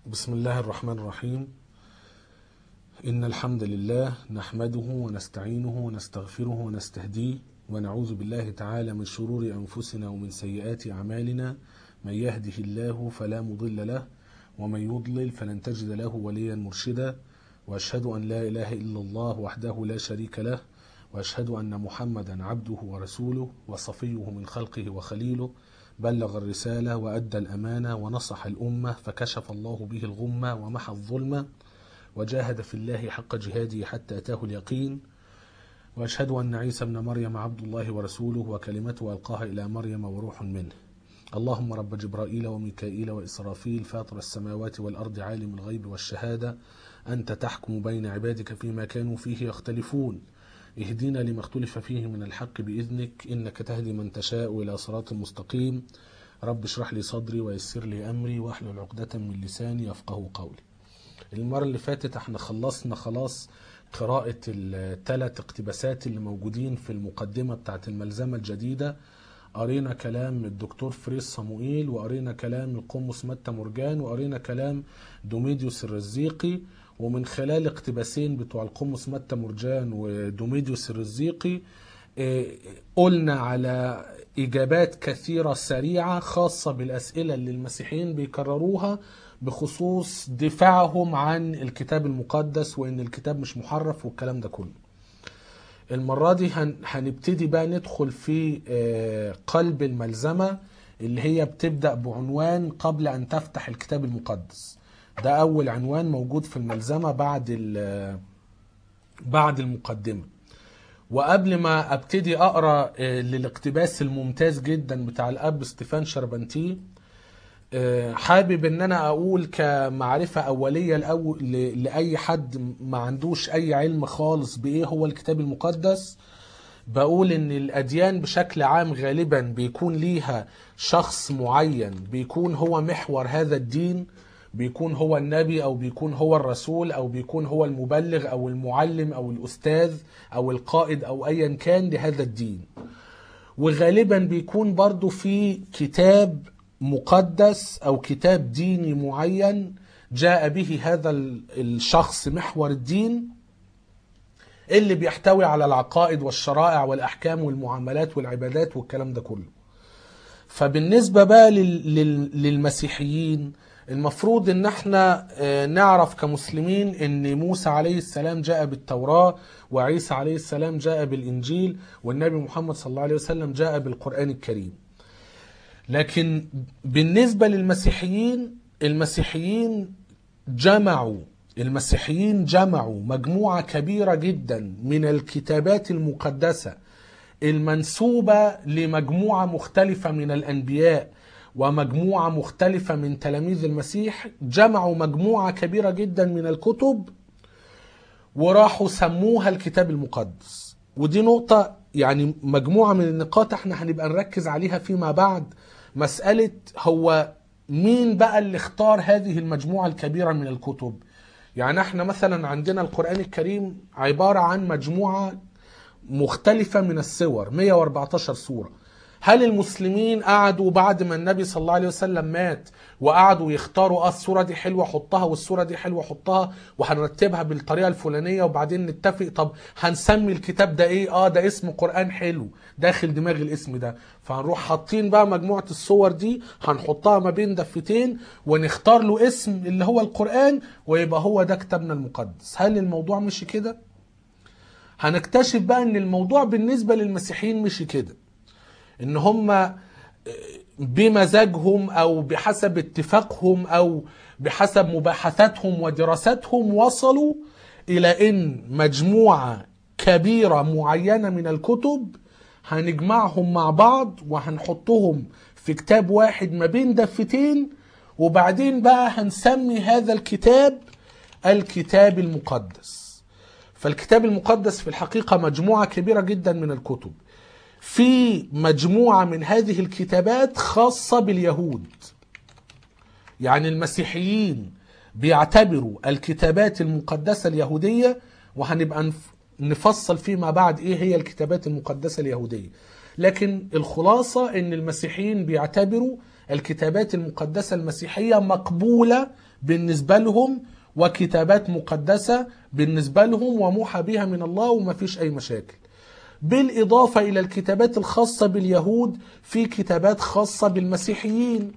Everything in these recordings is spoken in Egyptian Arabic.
بسم الله الرحمن الرحيم إن الحمد لله نحمده ونستعينه ونستغفره ونستهديه ونعوذ بالله تعالى من شرور أنفسنا ومن سيئات أعمالنا من يهده الله فلا مضل له ومن يضلل فلن تجد له وليا مرشدا وأشهد أن لا إله إلا الله وحده لا شريك له وأشهد أن محمدا عبده ورسوله وصفيه من خلقه وخليله بلغ الرسالة وأدى الأمانة ونصح الأمة فكشف الله به الغمة ومحى الظلمة وجاهد في الله حق جهاده حتى أتاه اليقين وأشهد أن عيسى ابن مريم عبد الله ورسوله وكلمته ألقاها إلى مريم وروح منه اللهم رب جبرائيل وميكائيل وإسرافيل فاطر السماوات والأرض عالم الغيب والشهادة أنت تحكم بين عبادك فيما كانوا فيه يختلفون اهدنا لما اختلف فيه من الحق بإذنك إنك تهدي من تشاء إلى صراط مستقيم رب اشرح لي صدري ويسر لي أمري واحلل عقدة من لساني يفقه قولي المرة اللي فاتت احنا خلصنا خلاص قراءة الثلاث اقتباسات اللي موجودين في المقدمة بتاعت الملزمة الجديدة قرينا كلام الدكتور فريس صموئيل وقرينا كلام القمص متى مرجان وقرينا كلام دوميديوس الرزيقي ومن خلال اقتباسين بتوع القمص متى مرجان ودوميديوس الرزيقي قلنا على إجابات كثيرة سريعة خاصة بالأسئلة اللي المسيحيين بيكرروها بخصوص دفاعهم عن الكتاب المقدس وإن الكتاب مش محرف والكلام ده كله المرة دي هنبتدي بقى ندخل في قلب الملزمة اللي هي بتبدأ بعنوان قبل أن تفتح الكتاب المقدس ده أول عنوان موجود في الملزمة بعد بعد المقدمة وقبل ما ابتدي اقرا للاقتباس الممتاز جدا بتاع الاب ستيفان شربنتي حابب ان انا اقول كمعرفه اوليه الأول لاي حد ما عندوش اي علم خالص بايه هو الكتاب المقدس بقول ان الاديان بشكل عام غالبا بيكون ليها شخص معين بيكون هو محور هذا الدين بيكون هو النبي او بيكون هو الرسول او بيكون هو المبلغ او المعلم او الاستاذ او القائد او ايا كان لهذا الدين وغالبا بيكون برضو في كتاب مقدس او كتاب ديني معين جاء به هذا الشخص محور الدين اللي بيحتوي على العقائد والشرائع والاحكام والمعاملات والعبادات والكلام ده كله فبالنسبه بقى للمسيحيين المفروض ان احنا نعرف كمسلمين ان موسى عليه السلام جاء بالتوراة وعيسى عليه السلام جاء بالانجيل والنبي محمد صلى الله عليه وسلم جاء بالقرآن الكريم لكن بالنسبة للمسيحيين المسيحيين جمعوا المسيحيين جمعوا مجموعة كبيرة جدا من الكتابات المقدسة المنسوبة لمجموعة مختلفة من الأنبياء ومجموعة مختلفة من تلاميذ المسيح جمعوا مجموعة كبيرة جدا من الكتب وراحوا سموها الكتاب المقدس ودي نقطة يعني مجموعة من النقاط احنا هنبقى نركز عليها فيما بعد مسألة هو مين بقى اللي اختار هذه المجموعة الكبيرة من الكتب يعني احنا مثلا عندنا القرآن الكريم عبارة عن مجموعة مختلفة من السور 114 سورة هل المسلمين قعدوا بعد ما النبي صلى الله عليه وسلم مات وقعدوا يختاروا اه الصوره دي حلوه حطها والصوره دي حلوه حطها وهنرتبها بالطريقه الفلانيه وبعدين نتفق طب هنسمي الكتاب ده ايه اه ده اسم قران حلو داخل دماغ الاسم ده فهنروح حاطين بقى مجموعه الصور دي هنحطها ما بين دفتين ونختار له اسم اللي هو القران ويبقى هو ده كتابنا المقدس هل الموضوع مشي كده هنكتشف بقى ان الموضوع بالنسبه للمسيحيين مشي كده ان هم بمزاجهم او بحسب اتفاقهم او بحسب مباحثاتهم ودراستهم وصلوا الى ان مجموعه كبيره معينه من الكتب هنجمعهم مع بعض وهنحطهم في كتاب واحد ما بين دفتين وبعدين بقى هنسمي هذا الكتاب الكتاب المقدس فالكتاب المقدس في الحقيقه مجموعه كبيره جدا من الكتب في مجموعة من هذه الكتابات خاصة باليهود يعني المسيحيين بيعتبروا الكتابات المقدسة اليهودية وهنبقى نفصل فيما بعد ايه هي الكتابات المقدسة اليهودية لكن الخلاصة ان المسيحيين بيعتبروا الكتابات المقدسة المسيحية مقبولة بالنسبة لهم وكتابات مقدسة بالنسبة لهم وموحى بها من الله وما فيش أي مشاكل بالإضافة إلى الكتابات الخاصة باليهود في كتابات خاصة بالمسيحيين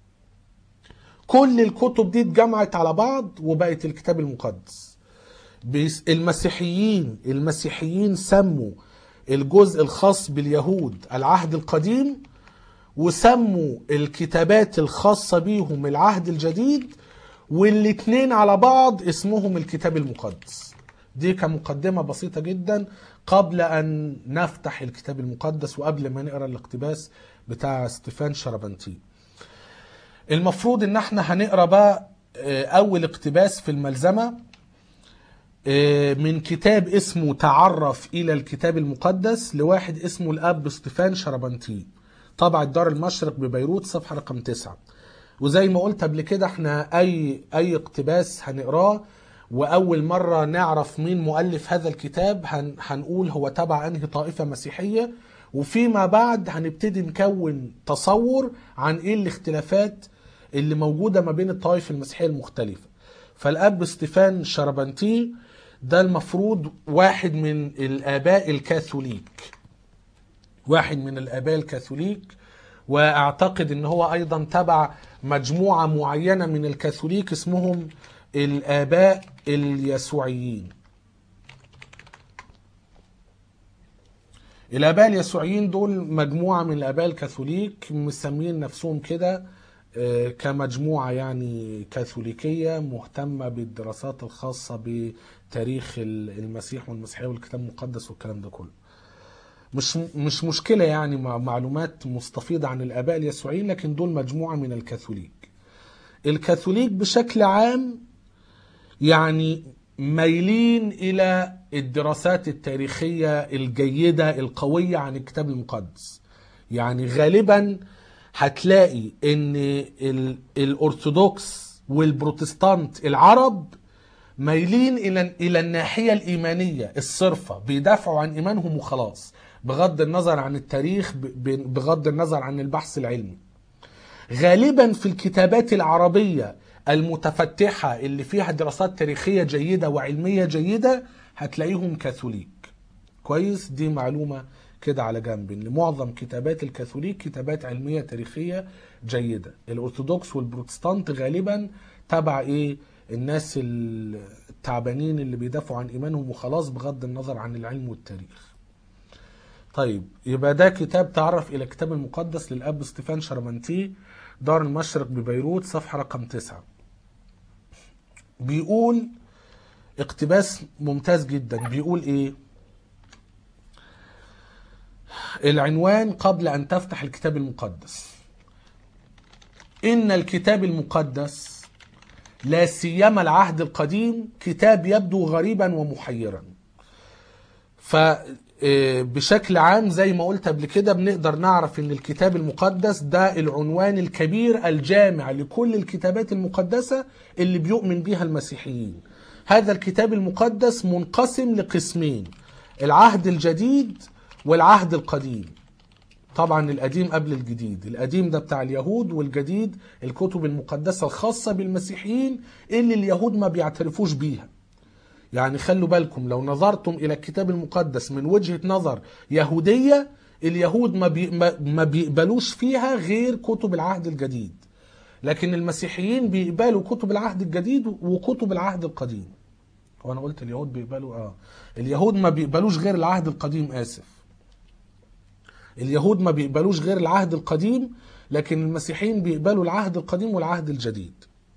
كل الكتب دي اتجمعت على بعض وبقت الكتاب المقدس بيس- المسيحيين المسيحيين سموا الجزء الخاص باليهود العهد القديم وسموا الكتابات الخاصة بيهم العهد الجديد والاتنين على بعض اسمهم الكتاب المقدس دي كمقدمة بسيطة جدا قبل أن نفتح الكتاب المقدس وقبل ما نقرأ الاقتباس بتاع ستيفان شربنتي المفروض ان احنا هنقرأ بقى آه، أول اقتباس في الملزمة آه، من كتاب اسمه تعرف إلى الكتاب المقدس لواحد اسمه الأب ستيفان شربنتي طبع الدار المشرق ببيروت صفحة رقم تسعة وزي ما قلت قبل كده احنا أي أي اقتباس هنقراه وأول مرة نعرف مين مؤلف هذا الكتاب هن هنقول هو تبع أنهي طائفة مسيحية وفيما بعد هنبتدي نكون تصور عن ايه الاختلافات اللي موجودة ما بين الطوائف المسيحية المختلفة فالأب ستيفان شربنتي ده المفروض واحد من الآباء الكاثوليك واحد من الآباء الكاثوليك واعتقد ان هو ايضا تبع مجموعة معينة من الكاثوليك اسمهم الآباء اليسوعيين الآباء اليسوعيين دول مجموعة من الآباء الكاثوليك مسمين نفسهم كده آه، كمجموعة يعني كاثوليكية مهتمة بالدراسات الخاصة بتاريخ المسيح والمسيحية والكتاب المقدس والكلام ده كله مش مش مشكلة يعني مع معلومات مستفيضة عن الآباء اليسوعيين لكن دول مجموعة من الكاثوليك الكاثوليك بشكل عام يعني مايلين إلى الدراسات التاريخية الجيدة القوية عن الكتاب المقدس يعني غالبا هتلاقي ان ال- الارثوذكس والبروتستانت العرب مايلين الى الى الناحيه الايمانيه الصرفه بيدافعوا عن ايمانهم وخلاص بغض النظر عن التاريخ ب- ب- بغض النظر عن البحث العلمي غالبا في الكتابات العربية المتفتحة اللي فيها دراسات تاريخية جيدة وعلمية جيدة هتلاقيهم كاثوليك كويس دي معلومة كده على جنب ان معظم كتابات الكاثوليك كتابات علمية تاريخية جيدة الارثوذكس والبروتستانت غالبا تبع ايه الناس التعبانين اللي بيدافعوا عن ايمانهم وخلاص بغض النظر عن العلم والتاريخ طيب يبقى ده كتاب تعرف إلى الكتاب المقدس للأب ستيفان شرمنتي دار المشرق ببيروت صفحة رقم تسعة بيقول اقتباس ممتاز جدا بيقول ايه العنوان قبل أن تفتح الكتاب المقدس إن الكتاب المقدس لا سيما العهد القديم كتاب يبدو غريبا ومحيرا فبشكل عام زي ما قلت قبل كده بنقدر نعرف ان الكتاب المقدس ده العنوان الكبير الجامع لكل الكتابات المقدسة اللي بيؤمن بيها المسيحيين هذا الكتاب المقدس منقسم لقسمين العهد الجديد والعهد القديم طبعا القديم قبل الجديد القديم ده بتاع اليهود والجديد الكتب المقدسة الخاصة بالمسيحيين اللي اليهود ما بيعترفوش بيها يعني خلوا بالكم لو نظرتم الى الكتاب المقدس من وجهة نظر يهودية اليهود ما, بي ما- ما بيقبلوش فيها غير كتب العهد الجديد لكن المسيحيين بيقبلوا كتب العهد الجديد وكتب العهد القديم هو انا قلت اليهود بيقبلوا اه اليهود ما بيقبلوش غير العهد القديم اسف اليهود ما بيقبلوش غير العهد القديم لكن المسيحيين بيقبلوا العهد القديم والعهد الجديد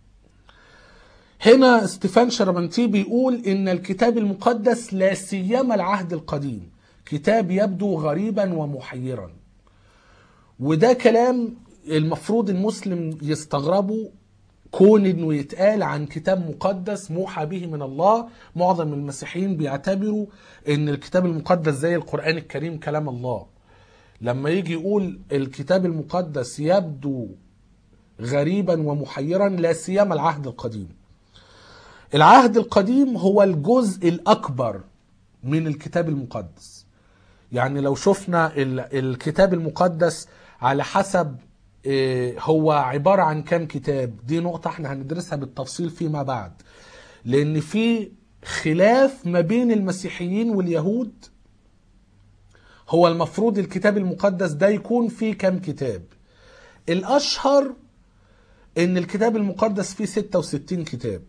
هنا ستيفان شربنتي بيقول ان الكتاب المقدس لا سيما العهد القديم كتاب يبدو غريبا ومحيرا وده كلام المفروض المسلم يستغربه كون انه يتقال عن كتاب مقدس موحى به من الله معظم المسيحيين بيعتبروا ان الكتاب المقدس زي القرآن الكريم كلام الله لما يجي يقول الكتاب المقدس يبدو غريبا ومحيرا لا سيما العهد القديم العهد القديم هو الجزء الأكبر من الكتاب المقدس يعني لو شفنا ال- الكتاب المقدس على حسب إيه، هو عبارة عن كام كتاب دي نقطة احنا هندرسها بالتفصيل فيما بعد لأن في خلاف ما بين المسيحيين واليهود هو المفروض الكتاب المقدس ده يكون فيه كام كتاب الأشهر إن الكتاب المقدس فيه 66 كتاب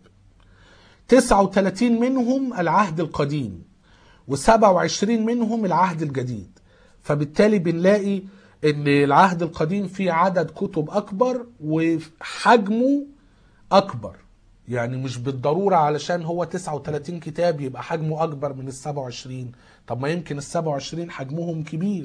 39 منهم العهد القديم و27 منهم العهد الجديد فبالتالي بنلاقي ان العهد القديم فيه عدد كتب اكبر وحجمه اكبر يعني مش بالضرورة علشان هو 39 كتاب يبقى حجمه اكبر من ال 27 طب ما يمكن ال 27 حجمهم كبير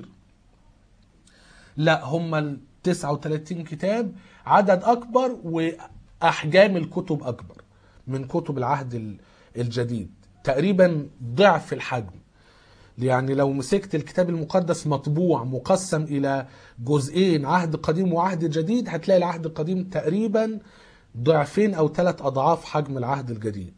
لا هم ال 39 كتاب عدد اكبر واحجام الكتب اكبر من كتب العهد ال- الجديد تقريبا ضعف الحجم يعني لو مسكت الكتاب المقدس مطبوع مقسم الى جزئين عهد قديم وعهد جديد هتلاقي العهد القديم تقريبا ضعفين او ثلاث اضعاف حجم العهد الجديد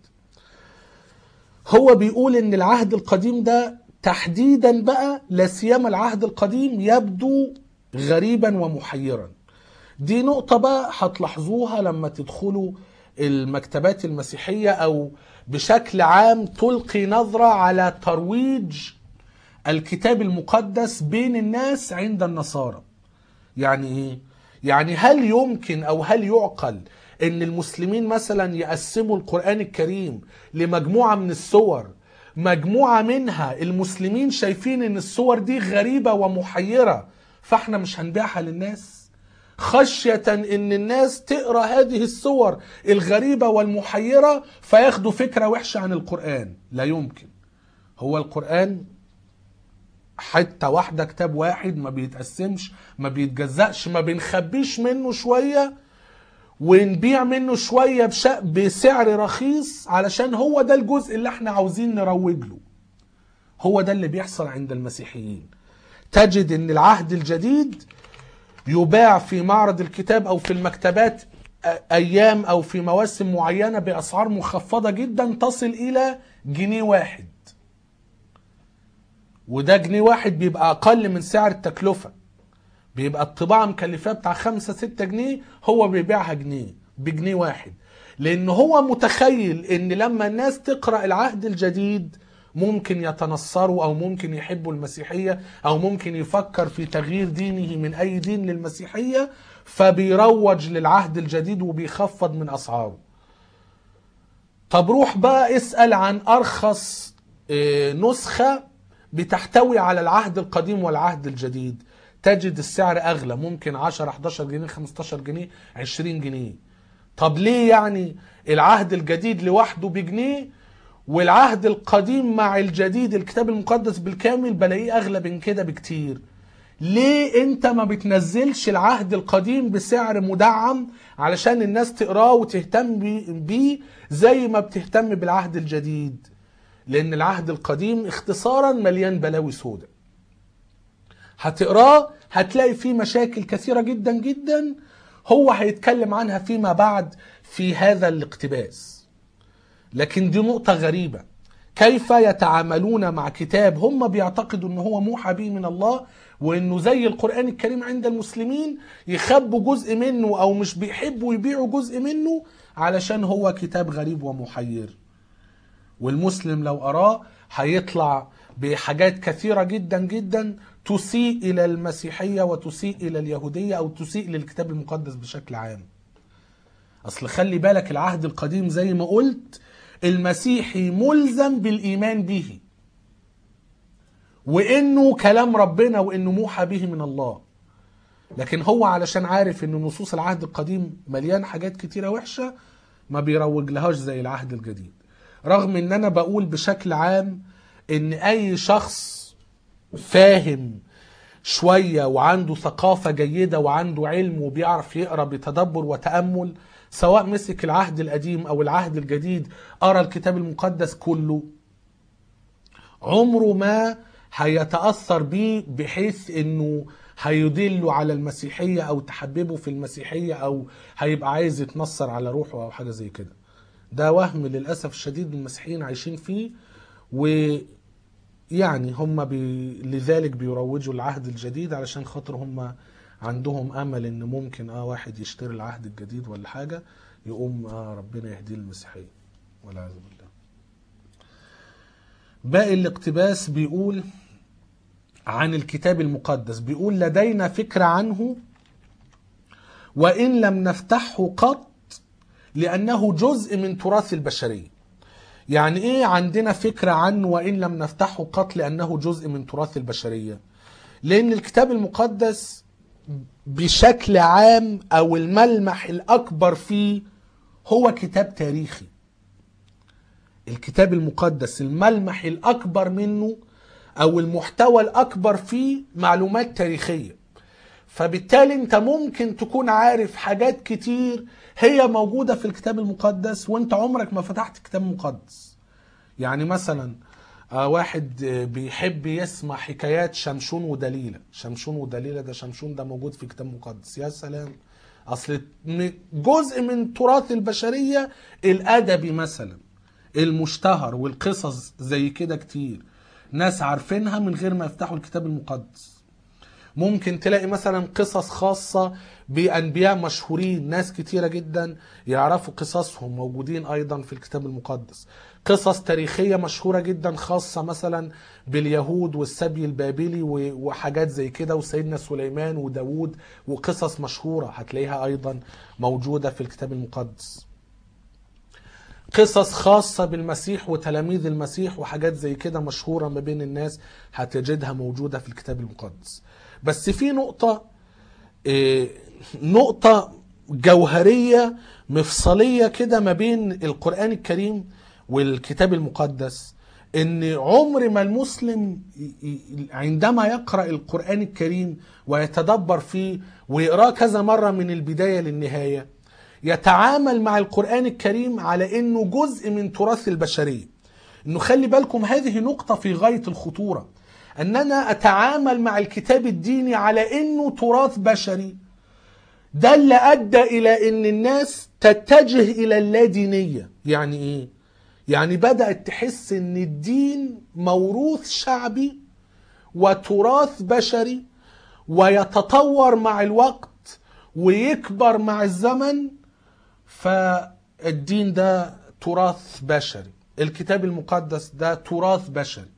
هو بيقول ان العهد القديم ده تحديدا بقى لا سيما العهد القديم يبدو غريبا ومحيرا دي نقطة بقى هتلاحظوها لما تدخلوا المكتبات المسيحية أو بشكل عام تلقي نظرة على ترويج الكتاب المقدس بين الناس عند النصارى يعني ايه يعني هل يمكن او هل يعقل ان المسلمين مثلا يقسموا القرآن الكريم لمجموعة من السور مجموعة منها المسلمين شايفين ان الصور دي غريبة ومحيرة فاحنا مش هنبيعها للناس خشية ان الناس تقرا هذه الصور الغريبة والمحيرة فياخدوا فكرة وحشة عن القرآن لا يمكن هو القرآن حتة واحدة كتاب واحد ما بيتقسمش ما بيتجزأش ما بنخبيش منه شوية ونبيع منه شوية بش... بسعر رخيص علشان هو ده الجزء اللي احنا عاوزين نروج له هو ده اللي بيحصل عند المسيحيين تجد ان العهد الجديد يباع في معرض الكتاب او في المكتبات ايام او في مواسم معينه باسعار مخفضه جدا تصل الى جنيه واحد وده جنيه واحد بيبقى اقل من سعر التكلفه بيبقى الطباعه مكلفاه بتاع خمسة ستة جنيه هو بيبيعها جنيه بجنيه واحد لان هو متخيل ان لما الناس تقرا العهد الجديد ممكن يتنصروا او ممكن يحبوا المسيحيه او ممكن يفكر في تغيير دينه من اي دين للمسيحيه فبيروج للعهد الجديد وبيخفض من اسعاره طب روح بقى اسال عن ارخص آه، نسخه بتحتوي على العهد القديم والعهد الجديد تجد السعر اغلى ممكن 10 11 جنيه 15 جنيه 20 جنيه طب ليه يعني العهد الجديد لوحده بجنيه والعهد القديم مع الجديد الكتاب المقدس بالكامل بلاقيه اغلى من كده بكتير ليه انت ما بتنزلش العهد القديم بسعر مدعم علشان الناس تقراه وتهتم بي- بيه زي ما بتهتم بالعهد الجديد لان العهد القديم اختصارا مليان بلاوي سوداء هتقراه هتلاقي فيه مشاكل كثيرة جدا جدا هو هيتكلم عنها فيما بعد في هذا الاقتباس لكن دي نقطة غريبة كيف يتعاملون مع كتاب هم بيعتقدوا ان هو موحى به من الله وانه زي القرآن الكريم عند المسلمين يخبوا جزء منه او مش بيحبوا يبيعوا جزء منه علشان هو كتاب غريب ومحير والمسلم لو قراه هيطلع بحاجات كثيرة جدا جدا تسيء إلى المسيحية وتسيء إلى اليهودية أو تسيء للكتاب المقدس بشكل عام أصل خلي بالك العهد القديم زي ما قلت المسيحي ملزم بالإيمان به وإنه كلام ربنا وإنه موحى به من الله لكن هو علشان عارف إن نصوص العهد القديم مليان حاجات كتيرة وحشة ما بيروج لهاش زي العهد الجديد رغم ان انا بقول بشكل عام ان اي شخص فاهم شوية وعنده ثقافة جيدة وعنده علم وبيعرف يقرأ بتدبر وتأمل سواء مسك العهد القديم أو العهد الجديد قرأ الكتاب المقدس كله عمره ما هيتأثر بيه بحيث انه هيدله على المسيحية او تحببه في المسيحية او هيبقى عايز يتنصر على روحه او حاجة زي كده ده وهم للأسف الشديد المسيحيين عايشين فيه ويعني هم بي... لذلك بيروجوا العهد الجديد علشان خاطر هم عندهم امل ان ممكن اه واحد يشتري العهد الجديد ولا حاجه يقوم اه ربنا يهديه المسيحيه والعياذ بالله باقي الاقتباس بيقول عن الكتاب المقدس بيقول لدينا فكره عنه وان لم نفتحه قط لانه جزء من تراث البشريه يعني ايه عندنا فكره عنه وان لم نفتحه قط لانه جزء من تراث البشريه لان الكتاب المقدس بشكل عام او الملمح الاكبر فيه هو كتاب تاريخي الكتاب المقدس الملمح الاكبر منه او المحتوى الاكبر فيه معلومات تاريخيه فبالتالي انت ممكن تكون عارف حاجات كتير هي موجوده في الكتاب المقدس وانت عمرك ما فتحت كتاب مقدس يعني مثلا آه، واحد آه، بيحب يسمع حكايات شمشون ودليلة شمشون ودليلة ده شمشون ده موجود في كتاب مقدس يا سلام اصل م- جزء من تراث البشرية الادبي مثلا المشتهر والقصص زي كده كتير ناس عارفينها من غير ما يفتحوا الكتاب المقدس ممكن تلاقي مثلا قصص خاصة بأنبياء مشهورين ناس كتيرة جدا يعرفوا قصصهم موجودين أيضا في الكتاب المقدس قصص تاريخية مشهورة جدا خاصة مثلا باليهود والسبي البابلي و- وحاجات زي كده وسيدنا سليمان وداود وقصص مشهورة هتلاقيها أيضا موجودة في الكتاب المقدس قصص خاصة بالمسيح وتلاميذ المسيح وحاجات زي كده مشهورة ما بين الناس هتجدها موجودة في الكتاب المقدس بس في نقطة إيه، نقطة جوهرية مفصلية كده ما بين القرآن الكريم والكتاب المقدس ان عمر ما المسلم ي- ي- عندما يقرأ القرآن الكريم ويتدبر فيه ويقراه كذا مرة من البداية للنهاية يتعامل مع القرآن الكريم على انه جزء من تراث البشرية انه خلي بالكم هذه نقطة في غاية الخطورة ان انا اتعامل مع الكتاب الديني على انه تراث بشري ده اللي ادى الى ان الناس تتجه الى اللادينية يعني ايه يعني بدأت تحس ان الدين موروث شعبي وتراث بشري ويتطور مع الوقت ويكبر مع الزمن فالدين ده تراث بشري الكتاب المقدس ده تراث بشري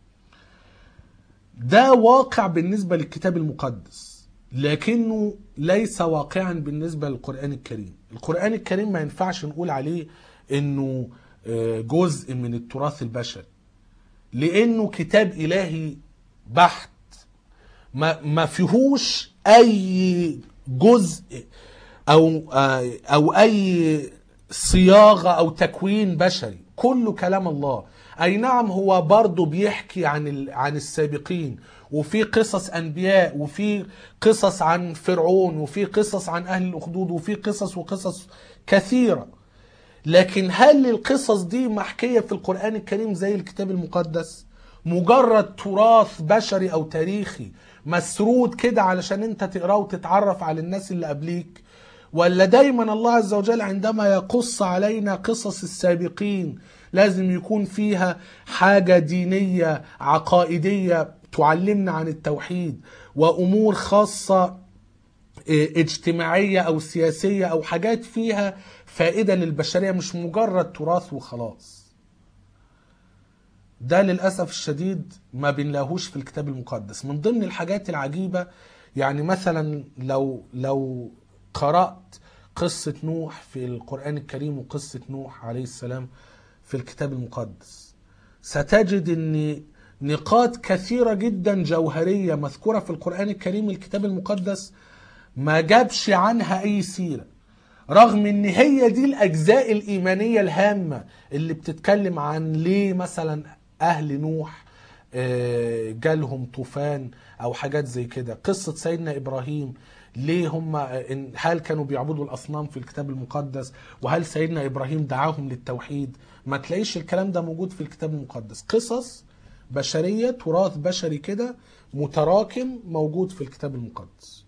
ده واقع بالنسبة للكتاب المقدس لكنه ليس واقعا بالنسبة للقرآن الكريم القرآن الكريم ما ينفعش نقول عليه انه آه، جزء من التراث البشري لانه كتاب الهي بحت ما ما فيهوش اي جزء او آه، او اي صياغه او تكوين بشري كله كلام الله اي نعم هو برضه بيحكي عن ال- عن السابقين وفي قصص انبياء وفي قصص عن فرعون وفي قصص عن اهل الاخدود وفي قصص وقصص كثيره لكن هل القصص دي محكية في القرآن الكريم زي الكتاب المقدس مجرد تراث بشري أو تاريخي مسرود كده علشان انت تقراه وتتعرف على الناس اللي قبليك ولا دايما الله عز وجل عندما يقص علينا قصص السابقين لازم يكون فيها حاجة دينية عقائدية تعلمنا عن التوحيد وأمور خاصة اجتماعية أو سياسية أو حاجات فيها فائدة للبشرية مش مجرد تراث وخلاص ده للأسف الشديد ما بنلاقوش في الكتاب المقدس من ضمن الحاجات العجيبة يعني مثلا لو لو قرأت قصة نوح في القرآن الكريم وقصة نوح عليه السلام في الكتاب المقدس ستجد ان نقاط كثيرة جدا جوهرية مذكورة في القرآن الكريم الكتاب المقدس ما جابش عنها اي سيرة رغم ان هي دي الاجزاء الايمانية الهامة اللي بتتكلم عن ليه مثلا اهل نوح آه، جالهم طوفان او حاجات زي كده قصة سيدنا ابراهيم ليه هم إن- هل كانوا بيعبدوا الاصنام في الكتاب المقدس وهل سيدنا ابراهيم دعاهم للتوحيد ما تلاقيش الكلام ده موجود في الكتاب المقدس قصص بشرية تراث بشري كده متراكم موجود في الكتاب المقدس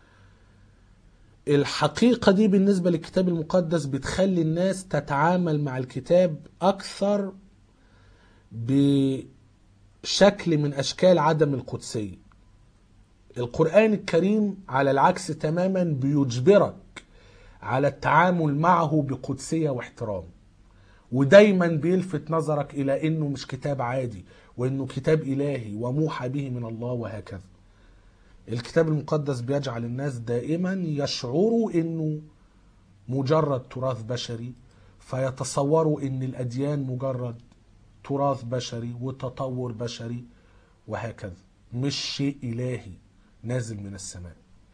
الحقيقة دي بالنسبة للكتاب المقدس بتخلي الناس تتعامل مع الكتاب أكثر بشكل من أشكال عدم القدسية القرآن الكريم على العكس تماما بيجبرك على التعامل معه بقدسية واحترام ودايما بيلفت نظرك إلى أنه مش كتاب عادي وأنه كتاب إلهي وموحى به من الله وهكذا الكتاب المقدس بيجعل الناس دائما يشعروا أنه مجرد تراث بشري فيتصوروا أن الأديان مجرد تراث بشري وتطور بشري وهكذا مش شيء إلهي نازل من السماء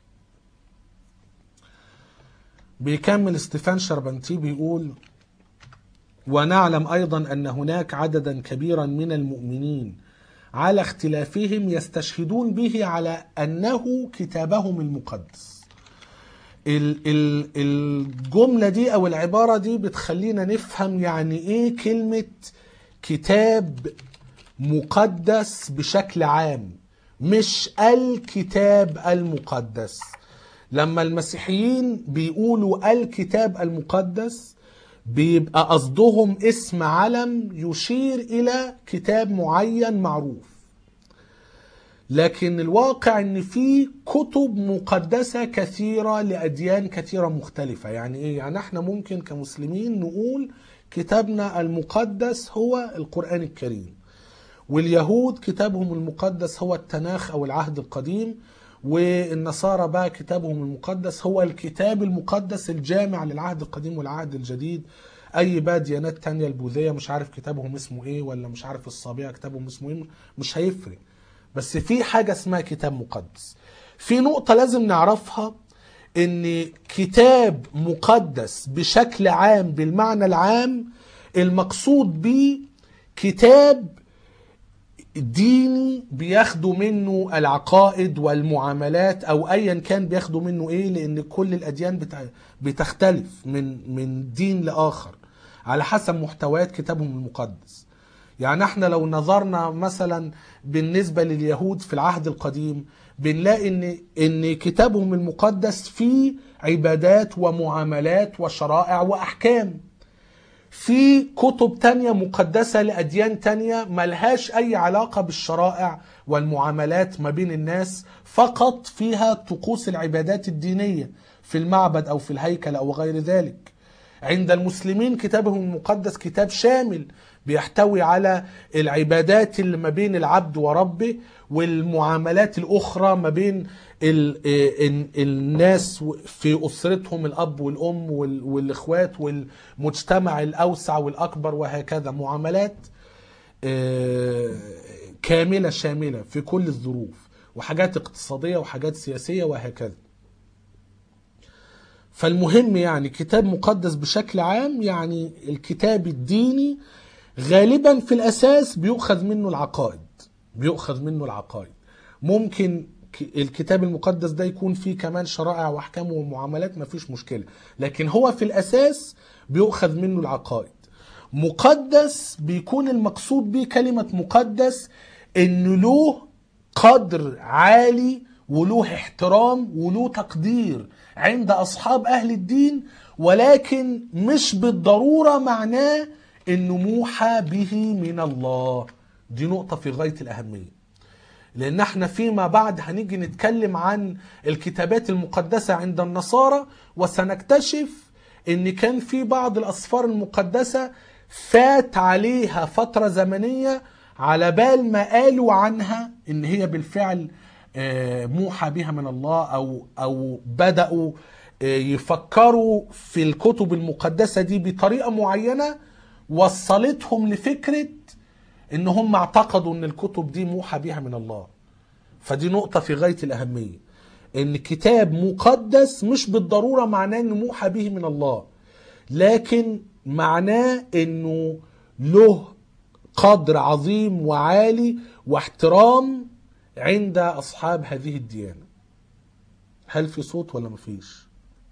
بيكمل ستيفان شربنتي بيقول ونعلم أيضا أن هناك عددا كبيرا من المؤمنين على اختلافهم يستشهدون به على أنه كتابهم المقدس ال- ال- الجملة دي أو العبارة دي بتخلينا نفهم يعني إيه كلمة كتاب مقدس بشكل عام مش الكتاب المقدس لما المسيحيين بيقولوا الكتاب المقدس بيبقى قصدهم اسم علم يشير الى كتاب معين معروف لكن الواقع ان في كتب مقدسه كثيره لاديان كثيره مختلفه يعني ايه يعني احنا ممكن كمسلمين نقول كتابنا المقدس هو القران الكريم واليهود كتابهم المقدس هو التناخ او العهد القديم والنصارى بقى كتابهم المقدس هو الكتاب المقدس الجامع للعهد القديم والعهد الجديد اي بقى ديانات تانية البوذية مش عارف كتابهم اسمه ايه ولا مش عارف الصابئة كتابهم اسمه ايه مش هيفرق بس في حاجة اسمها كتاب مقدس في نقطة لازم نعرفها ان كتاب مقدس بشكل عام بالمعنى العام المقصود به كتاب ديني بياخدوا منه العقائد والمعاملات او ايا كان بياخدوا منه ايه لان كل الاديان بتع- بتختلف من من دين لاخر على حسب محتويات كتابهم المقدس يعني احنا لو نظرنا مثلا بالنسبه لليهود في العهد القديم بنلاقي ان ان كتابهم المقدس فيه عبادات ومعاملات وشرائع واحكام في كتب تانية مقدسة لأديان تانية ملهاش أي علاقة بالشرائع والمعاملات ما بين الناس فقط فيها طقوس العبادات الدينية في المعبد أو في الهيكل أو غير ذلك عند المسلمين كتابهم المقدس كتاب شامل بيحتوي على العبادات اللي ما بين العبد وربه والمعاملات الأخرى ما بين ال ال الناس في أسرتهم الأب والأم وال- والإخوات والمجتمع الأوسع والأكبر وهكذا معاملات آه، كاملة شاملة في كل الظروف وحاجات اقتصادية وحاجات سياسية وهكذا فالمهم يعني كتاب مقدس بشكل عام يعني الكتاب الديني غالبا في الاساس بيؤخذ منه العقائد بيؤخذ منه العقائد ممكن ك- الكتاب المقدس ده يكون فيه كمان شرائع واحكام ومعاملات مفيش مشكله لكن هو في الاساس بيؤخذ منه العقائد مقدس بيكون المقصود به كلمه مقدس انه له قدر عالي وله احترام وله تقدير عند اصحاب اهل الدين ولكن مش بالضروره معناه انه موحى به من الله دي نقطه في غايه الاهميه لان احنا فيما بعد هنيجي نتكلم عن الكتابات المقدسه عند النصارى وسنكتشف ان كان في بعض الاسفار المقدسه فات عليها فتره زمنيه على بال ما قالوا عنها ان هي بالفعل آه، موحى بها من الله او او بداوا آه، يفكروا في الكتب المقدسه دي بطريقه معينه وصلتهم لفكره ان هم اعتقدوا ان الكتب دي موحى بها من الله فدي نقطة في غاية الأهمية إن كتاب مقدس مش بالضرورة معناه إنه موحى به من الله لكن معناه إنه له قدر عظيم وعالي واحترام عند أصحاب هذه الديانة هل في صوت ولا مفيش؟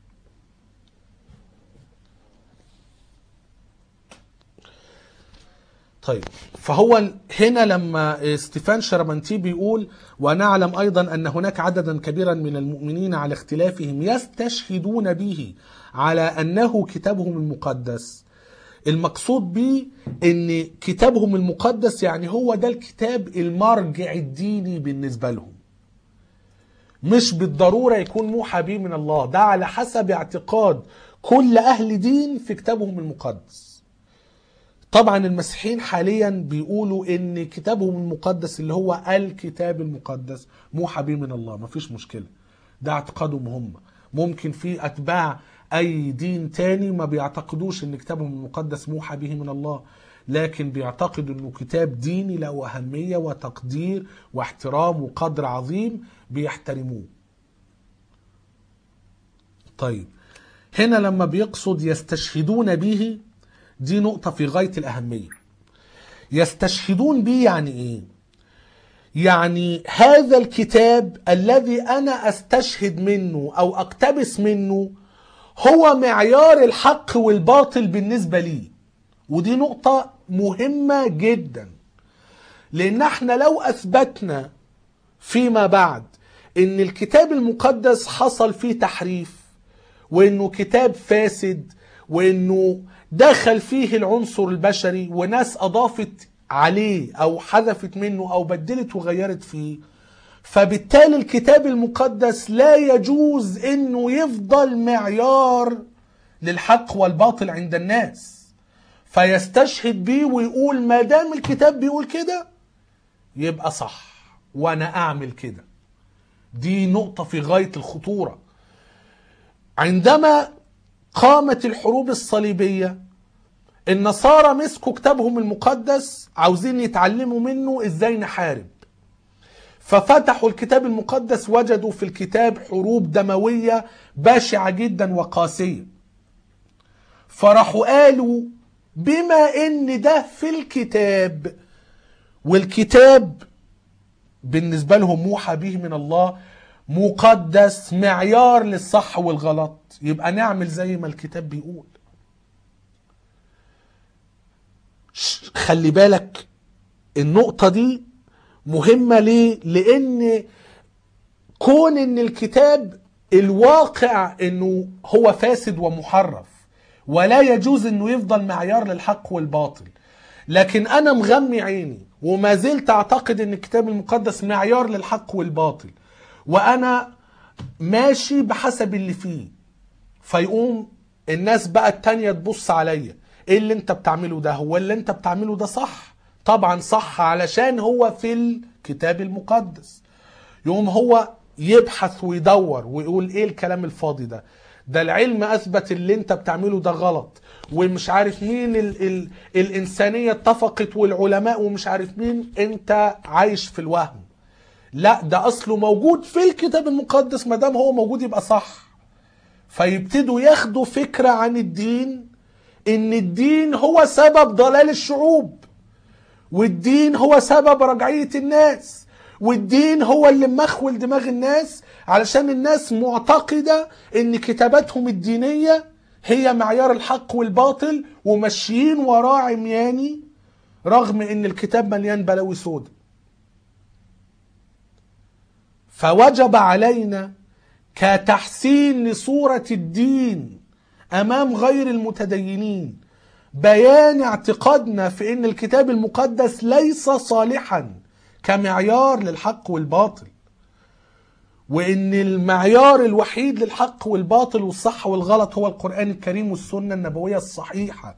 طيب فهو هنا لما ستيفان شرمنتي بيقول ونعلم ايضا ان هناك عددا كبيرا من المؤمنين على اختلافهم يستشهدون به على انه كتابهم المقدس المقصود به ان كتابهم المقدس يعني هو ده الكتاب المرجع الديني بالنسبه لهم مش بالضرورة يكون موحى به من الله ده على حسب اعتقاد كل أهل دين في كتابهم المقدس طبعا المسيحيين حاليا بيقولوا ان كتابهم المقدس اللي هو الكتاب المقدس موحى به من الله مفيش مشكلة ده اعتقادهم هم ممكن في اتباع اي دين تاني ما بيعتقدوش ان كتابهم المقدس موحى به من الله لكن بيعتقدوا انه كتاب ديني له اهمية وتقدير واحترام وقدر عظيم بيحترموه طيب هنا لما بيقصد يستشهدون به دي نقطة في غاية الأهمية يستشهدون به يعني إيه؟ يعني هذا الكتاب الذي أنا أستشهد منه أو أقتبس منه هو معيار الحق والباطل بالنسبة لي ودي نقطة مهمة جدا لأن احنا لو أثبتنا فيما بعد ان الكتاب المقدس حصل فيه تحريف وانه كتاب فاسد وانه دخل فيه العنصر البشري وناس اضافت عليه او حذفت منه او بدلت وغيرت فيه فبالتالي الكتاب المقدس لا يجوز انه يفضل معيار للحق والباطل عند الناس فيستشهد بيه ويقول ما دام الكتاب بيقول كده يبقى صح وانا اعمل كده دي نقطة في غاية الخطورة عندما قامت الحروب الصليبية النصارى مسكوا كتابهم المقدس عاوزين يتعلموا منه ازاي نحارب ففتحوا الكتاب المقدس وجدوا في الكتاب حروب دموية باشعة جدا وقاسية فراحوا قالوا بما ان ده في الكتاب والكتاب بالنسبة لهم موحى به من الله مقدس معيار للصح والغلط يبقى نعمل زي ما الكتاب بيقول خلي بالك النقطة دي مهمة ليه؟ لأن كون إن الكتاب الواقع إنه هو فاسد ومحرف ولا يجوز إنه يفضل معيار للحق والباطل لكن أنا مغمي عيني وما زلت أعتقد إن الكتاب المقدس معيار للحق والباطل وأنا ماشي بحسب اللي فيه فيقوم الناس بقى التانية تبص عليا ايه اللي انت بتعمله ده هو اللي انت بتعمله ده صح طبعا صح علشان هو في الكتاب المقدس يقوم هو يبحث ويدور ويقول ايه الكلام الفاضي ده ده العلم اثبت اللي انت بتعمله ده غلط ومش عارف مين ال ال الانسانيه اتفقت والعلماء ومش عارف مين انت عايش في الوهم لا ده اصله موجود في الكتاب المقدس ما دام هو موجود يبقى صح فيبتدوا ياخدوا فكره عن الدين ان الدين هو سبب ضلال الشعوب والدين هو سبب رجعيه الناس والدين هو اللي مخول دماغ الناس علشان الناس معتقده ان كتاباتهم الدينيه هي معيار الحق والباطل وماشيين وراه عمياني رغم ان الكتاب مليان بلاوي سودة فوجب علينا كتحسين لصورة الدين امام غير المتدينين بيان اعتقادنا في ان الكتاب المقدس ليس صالحا كمعيار للحق والباطل وان المعيار الوحيد للحق والباطل والصح والغلط هو القرآن الكريم والسنة النبوية الصحيحة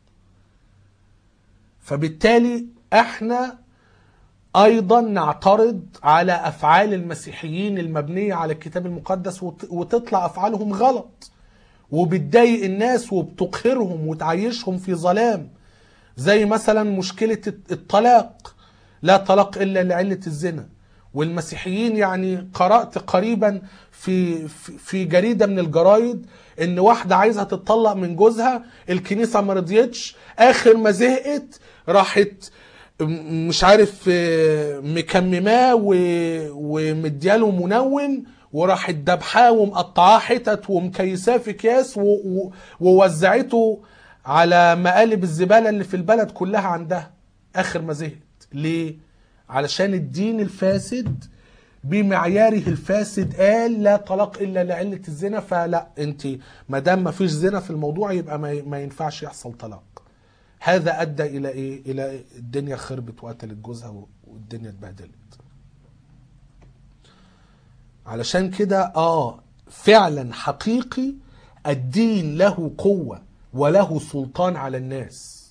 فبالتالي احنا ايضا نعترض على افعال المسيحيين المبنية على الكتاب المقدس وتطلع افعالهم غلط وبتضايق الناس وبتقهرهم وتعيشهم في ظلام زي مثلا مشكلة الطلاق لا طلاق إلا لعلة الزنا والمسيحيين يعني قرأت قريبا في في جريدة من الجرايد ان واحدة عايزة تتطلق من جوزها الكنيسة ما رضيتش اخر ما زهقت راحت مش عارف مكمماه ومدياله منون وراحت دبحاه ومقطعاه حتت ومكيساه في اكياس ووزعته على مقالب الزباله اللي في البلد كلها عندها اخر ما زهقت ليه علشان الدين الفاسد بمعياره الفاسد قال لا طلاق الا لعله الزنا فلا انت ما دام ما فيش زنا في الموضوع يبقى ما ينفعش يحصل طلاق هذا ادى الى ايه الى الدنيا خربت وقتلت جوزها والدنيا اتبهدلت علشان كده اه فعلا حقيقي الدين له قوة وله سلطان على الناس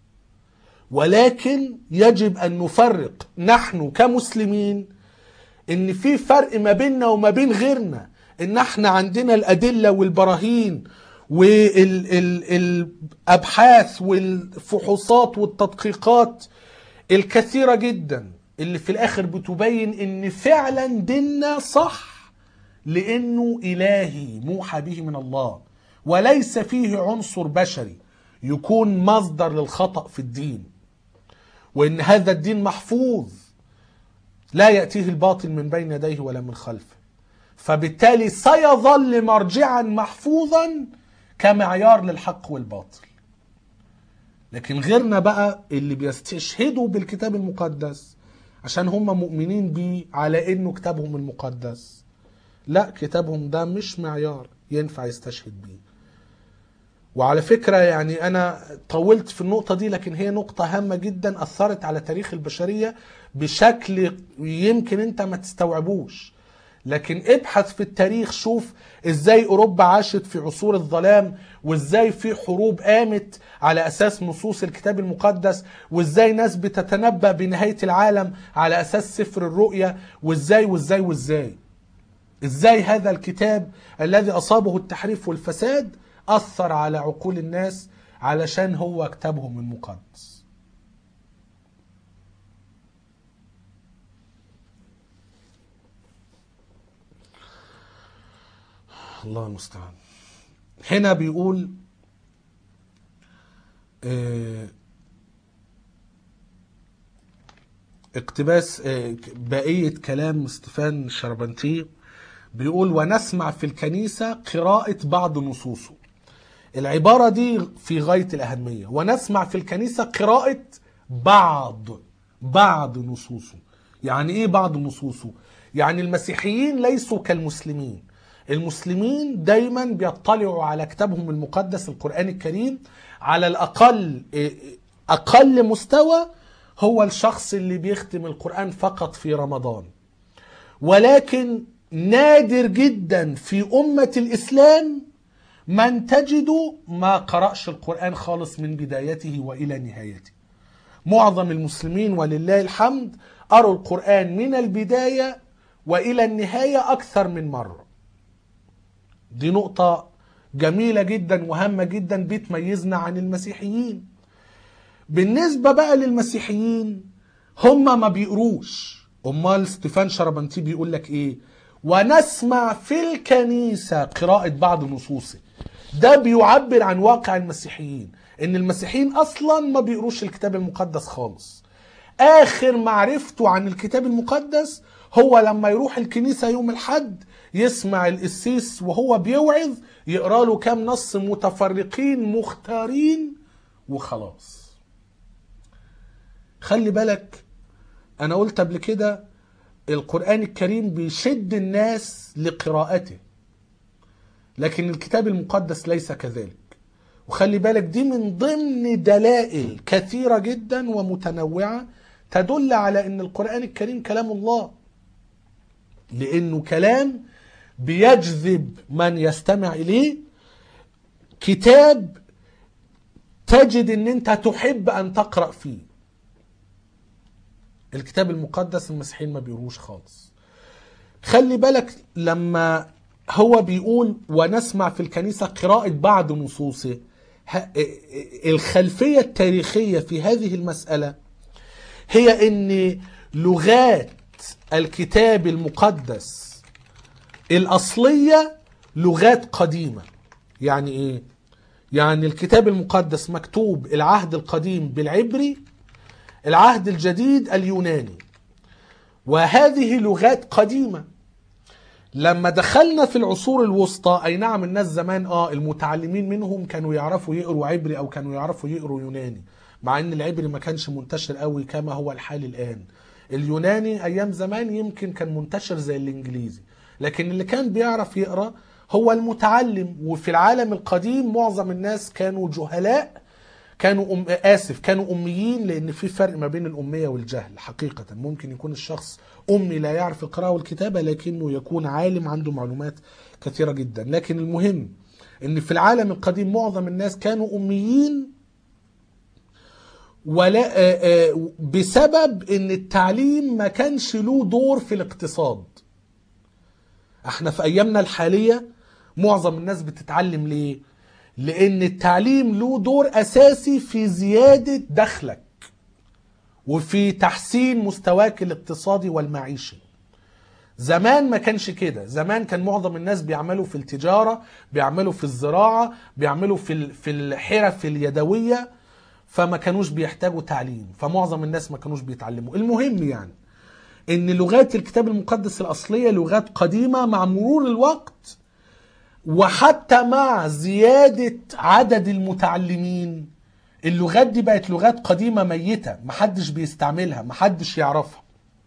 ولكن يجب ان نفرق نحن كمسلمين ان في فرق ما بيننا وما بين غيرنا ان احنا عندنا الادله والبراهين والابحاث والفحوصات والتدقيقات الكثيره جدا اللي في الاخر بتبين ان فعلا ديننا صح لانه الهي موحى به من الله وليس فيه عنصر بشري يكون مصدر للخطا في الدين وان هذا الدين محفوظ لا ياتيه الباطل من بين يديه ولا من خلفه فبالتالي سيظل مرجعا محفوظا كمعيار للحق والباطل لكن غيرنا بقى اللي بيستشهدوا بالكتاب المقدس عشان هم مؤمنين بيه على انه كتابهم المقدس لا كتابهم ده مش معيار ينفع يستشهد بيه وعلى فكرة يعني أنا طولت في النقطة دي لكن هي نقطة هامة جدا أثرت على تاريخ البشرية بشكل يمكن أنت ما تستوعبوش لكن ابحث في التاريخ شوف ازاي اوروبا عاشت في عصور الظلام وازاي في حروب قامت على اساس نصوص الكتاب المقدس وازاي ناس بتتنبأ بنهاية العالم على اساس سفر الرؤيا وازاي وازاي وازاي ازاي هذا الكتاب الذي اصابه التحريف والفساد اثر على عقول الناس علشان هو كتابهم المقدس الله المستعان هنا بيقول آه، اقتباس آه، بقية كلام ستيفان شربنتي بيقول ونسمع في الكنيسة قراءة بعض نصوصه العبارة دي في غاية الأهمية ونسمع في الكنيسة قراءة بعض بعض نصوصه يعني ايه بعض نصوصه يعني المسيحيين ليسوا كالمسلمين المسلمين دايما بيطلعوا على كتابهم المقدس القرآن الكريم على الأقل أقل مستوى هو الشخص اللي بيختم القرآن فقط في رمضان ولكن نادر جدا في أمة الإسلام من تجد ما قرأش القرآن خالص من بدايته وإلى نهايته معظم المسلمين ولله الحمد قروا القرآن من البداية وإلى النهاية أكثر من مرة دي نقطة جميلة جدا وهامة جدا بتميزنا عن المسيحيين بالنسبة بقى للمسيحيين هم ما بيقروش امال ستيفان شربنتي بيقول لك ايه ونسمع في الكنيسة قراءة بعض نصوصه ده بيعبر عن واقع المسيحيين ان المسيحيين اصلا ما بيقروش الكتاب المقدس خالص اخر معرفته عن الكتاب المقدس هو لما يروح الكنيسة يوم الحد يسمع القسيس وهو بيوعظ يقرا له كام نص متفرقين مختارين وخلاص خلي بالك انا قلت قبل كده القرآن الكريم بيشد الناس لقراءته لكن الكتاب المقدس ليس كذلك وخلي بالك دي من ضمن دلائل كثيرة جدا ومتنوعة تدل على ان القرآن الكريم كلام الله لانه كلام بيجذب من يستمع اليه كتاب تجد ان انت تحب ان تقرأ فيه الكتاب المقدس المسيحيين ما بيقروش خالص خلي بالك لما هو بيقول ونسمع في الكنيسة قراءة بعض نصوصه الخلفية التاريخية في هذه المسألة هي ان لغات الكتاب المقدس الأصلية لغات قديمة يعني ايه يعني الكتاب المقدس مكتوب العهد القديم بالعبري العهد الجديد اليوناني وهذه لغات قديمة لما دخلنا في العصور الوسطى اي نعم الناس زمان اه المتعلمين منهم كانوا يعرفوا يقروا عبري او كانوا يعرفوا يقروا يوناني مع ان العبري ما كانش منتشر قوي كما هو الحال الان اليوناني ايام زمان يمكن كان منتشر زي الانجليزي لكن اللي كان بيعرف يقرا هو المتعلم وفي العالم القديم معظم الناس كانوا جهلاء كانوا أم... اسف كانوا اميين لان في فرق ما بين الاميه والجهل حقيقه ممكن يكون الشخص امي لا يعرف القراءه والكتابه لكنه يكون عالم عنده معلومات كثيره جدا لكن المهم ان في العالم القديم معظم الناس كانوا اميين ولا آه، آه، بسبب ان التعليم ما كانش له دور في الاقتصاد احنا في ايامنا الحاليه معظم الناس بتتعلم ليه لان التعليم له دور اساسي في زياده دخلك وفي تحسين مستواك الاقتصادي والمعيشي زمان ما كانش كده زمان كان معظم الناس بيعملوا في التجارة بيعملوا في الزراعة بيعملوا في ال- في الحرف اليدوية فما كانوش بيحتاجوا تعليم فمعظم الناس ما كانوش بيتعلموا المهم يعني ان لغات الكتاب المقدس الاصلية لغات قديمة مع مرور الوقت وحتى مع زيادة عدد المتعلمين اللغات دي بقت لغات قديمة ميتة محدش بيستعملها محدش يعرفها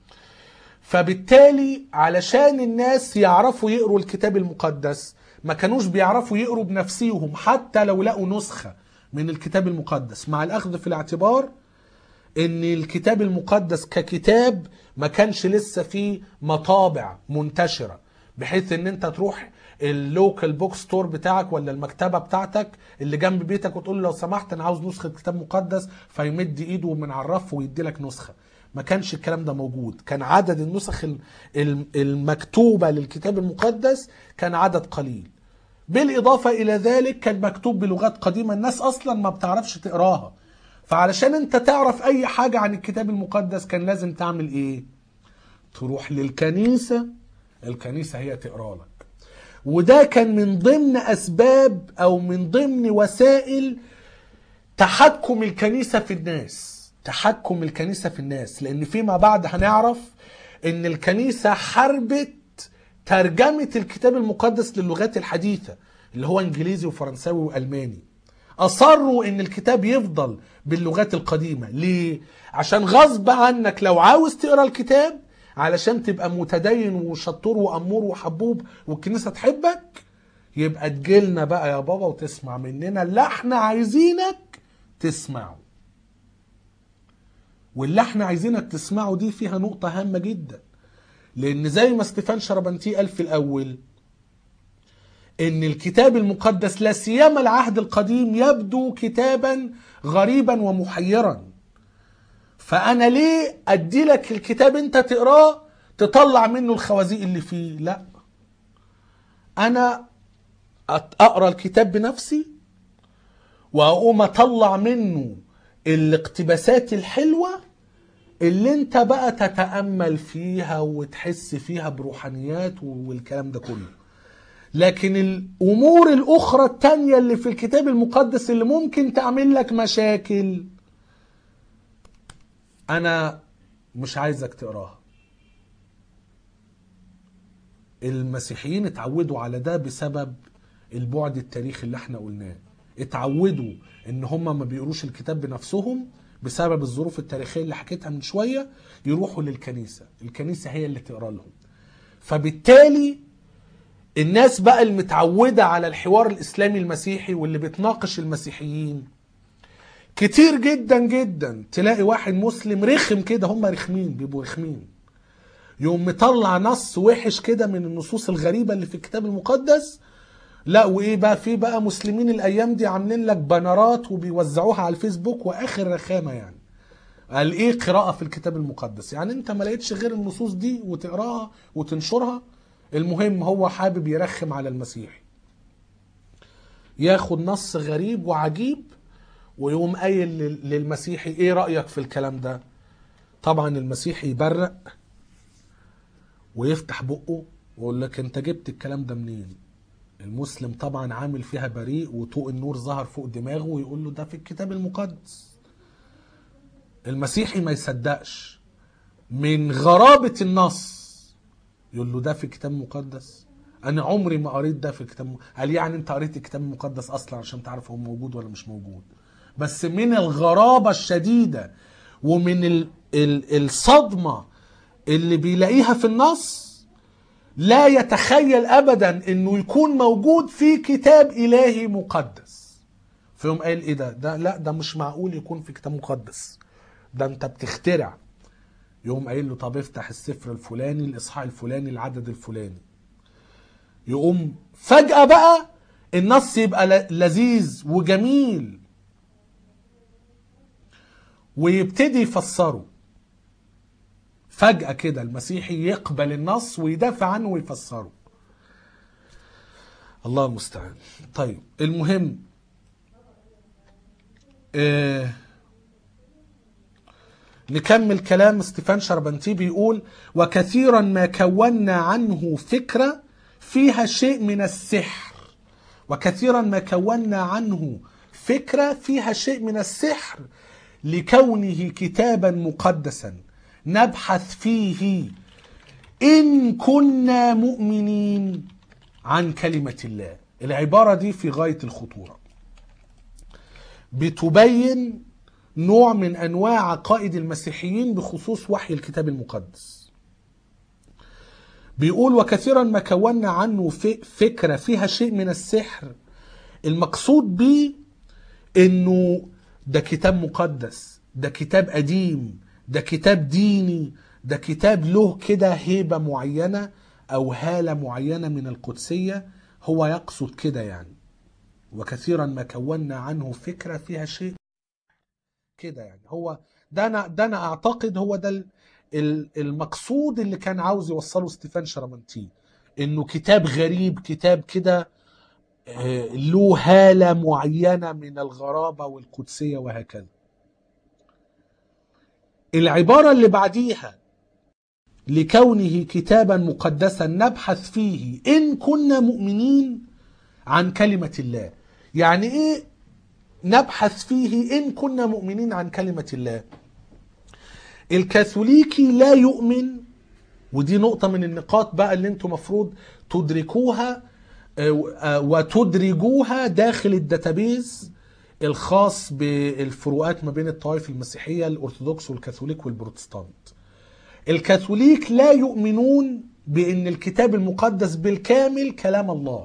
فبالتالي علشان الناس يعرفوا يقروا الكتاب المقدس ما كانوش بيعرفوا يقروا بنفسيهم حتى لو لقوا نسخة من الكتاب المقدس مع الأخذ في الاعتبار ان الكتاب المقدس ككتاب ما كانش لسه فيه مطابع منتشرة بحيث ان انت تروح اللوكال بوك ستور بتاعك ولا المكتبه بتاعتك اللي جنب بيتك وتقول له لو سمحت انا عاوز نسخه كتاب مقدس فيمد ايده من على الرف ويدي لك نسخه ما كانش الكلام ده موجود كان عدد النسخ ال- ال- المكتوبه للكتاب المقدس كان عدد قليل بالاضافه الى ذلك كان مكتوب بلغات قديمه الناس اصلا ما بتعرفش تقراها فعلشان انت تعرف اي حاجه عن الكتاب المقدس كان لازم تعمل ايه تروح للكنيسه الكنيسه هي تقرا لك وده كان من ضمن اسباب او من ضمن وسائل تحكم الكنيسه في الناس تحكم الكنيسه في الناس لان فيما بعد هنعرف ان الكنيسه حربت ترجمه الكتاب المقدس للغات الحديثه اللي هو انجليزي وفرنساوي والماني اصروا ان الكتاب يفضل باللغات القديمه ليه عشان غصب عنك لو عاوز تقرا الكتاب علشان تبقى متدين وشطور وامور وحبوب والكنيسه تحبك يبقى تجيلنا بقى يا بابا وتسمع مننا اللي احنا عايزينك تسمعه واللي احنا عايزينك تسمعه دي فيها نقطة هامة جدا لأن زي ما ستيفان شربنتي قال في الأول إن الكتاب المقدس لا سيما العهد القديم يبدو كتابا غريبا ومحيرا فأنا ليه أدي لك الكتاب أنت تقراه تطلع منه الخوازيق اللي فيه لا أنا أت- أقرأ الكتاب بنفسي وأقوم أطلع منه الاقتباسات الحلوة اللي انت بقى تتأمل فيها وتحس فيها بروحانيات والكلام ده كله لكن الأمور الأخرى التانية اللي في الكتاب المقدس اللي ممكن تعمل لك مشاكل أنا مش عايزك تقراها المسيحيين اتعودوا على ده بسبب البعد التاريخي اللي احنا قلناه اتعودوا ان هم ما بيقروش الكتاب بنفسهم بسبب الظروف التاريخيه اللي حكيتها من شويه يروحوا للكنيسه الكنيسه هي اللي تقرا لهم فبالتالي الناس بقى المتعوده على الحوار الاسلامي المسيحي واللي بتناقش المسيحيين كتير جدا جدا تلاقي واحد مسلم رخم كده هم رخمين بيبقوا رخمين يقوم مطلع نص وحش كده من النصوص الغريبه اللي في الكتاب المقدس لا وايه بقى في بقى مسلمين الايام دي عاملين لك بانرات وبيوزعوها على الفيسبوك واخر رخامه يعني قال ايه قراءه في الكتاب المقدس يعني انت ما لقيتش غير النصوص دي وتقراها وتنشرها المهم هو حابب يرخم على المسيحي ياخد نص غريب وعجيب ويقوم قايل لل- للمسيحي ايه رايك في الكلام ده طبعا المسيحي يبرق ويفتح بقه ويقول لك انت جبت الكلام ده منين المسلم طبعا عامل فيها بريء وطوق النور ظهر فوق دماغه ويقول له ده في الكتاب المقدس المسيحي ما يصدقش من غرابة النص يقول له ده في الكتاب المقدس انا عمري ما قريت ده في الكتاب الم- قال يعني انت قريت الكتاب المقدس اصلا عشان تعرف هو موجود ولا مش موجود بس من الغرابة الشديدة ومن ال ال الصدمة اللي بيلاقيها في النص لا يتخيل ابدا انه يكون موجود في كتاب الهي مقدس فيقوم قايل ايه ده ده لا ده مش معقول يكون في كتاب مقدس ده انت بتخترع يقوم قايل له طب افتح السفر الفلاني الاصحاح الفلاني العدد الفلاني يقوم فجأة بقى النص يبقى ل- لذيذ وجميل ويبتدي يفسره فجأة كده المسيحي يقبل النص ويدافع عنه ويفسره الله المستعان طيب المهم آه نكمل كلام ستيفان شربنتي بيقول وكثيرا ما كونا عنه فكرة فيها شيء من السحر وكثيرا ما كونا عنه فكرة فيها شيء من السحر لكونه كتابا مقدسا نبحث فيه إن كنا مؤمنين عن كلمة الله العبارة دي في غاية الخطورة بتبين نوع من أنواع عقائد المسيحيين بخصوص وحي الكتاب المقدس بيقول وكثيرا ما كونا عنه في- فكرة فيها شيء من السحر المقصود به انه ده كتاب مقدس ده كتاب قديم ده كتاب ديني ده كتاب له كده هيبة معينة او هالة معينة من القدسية هو يقصد كده يعني وكثيرا ما كونا عنه فكرة فيها شيء كده يعني هو ده انا ده انا اعتقد هو ده ال- ال- المقصود اللي كان عاوز يوصله ستيفان شرمنتي انه كتاب غريب كتاب كده آه، له هالة معينة من الغرابة والقدسية وهكذا العبارة اللي بعديها لكونه كتابا مقدسا نبحث فيه إن كنا مؤمنين عن كلمة الله يعني إيه نبحث فيه إن كنا مؤمنين عن كلمة الله الكاثوليكي لا يؤمن ودي نقطة من النقاط بقى اللي انتم مفروض تدركوها آه، آه، وتدرجوها داخل الداتابيز الخاص بالفروقات ما بين الطوائف المسيحية الأرثوذكس والكاثوليك والبروتستانت الكاثوليك لا يؤمنون بأن الكتاب المقدس بالكامل كلام الله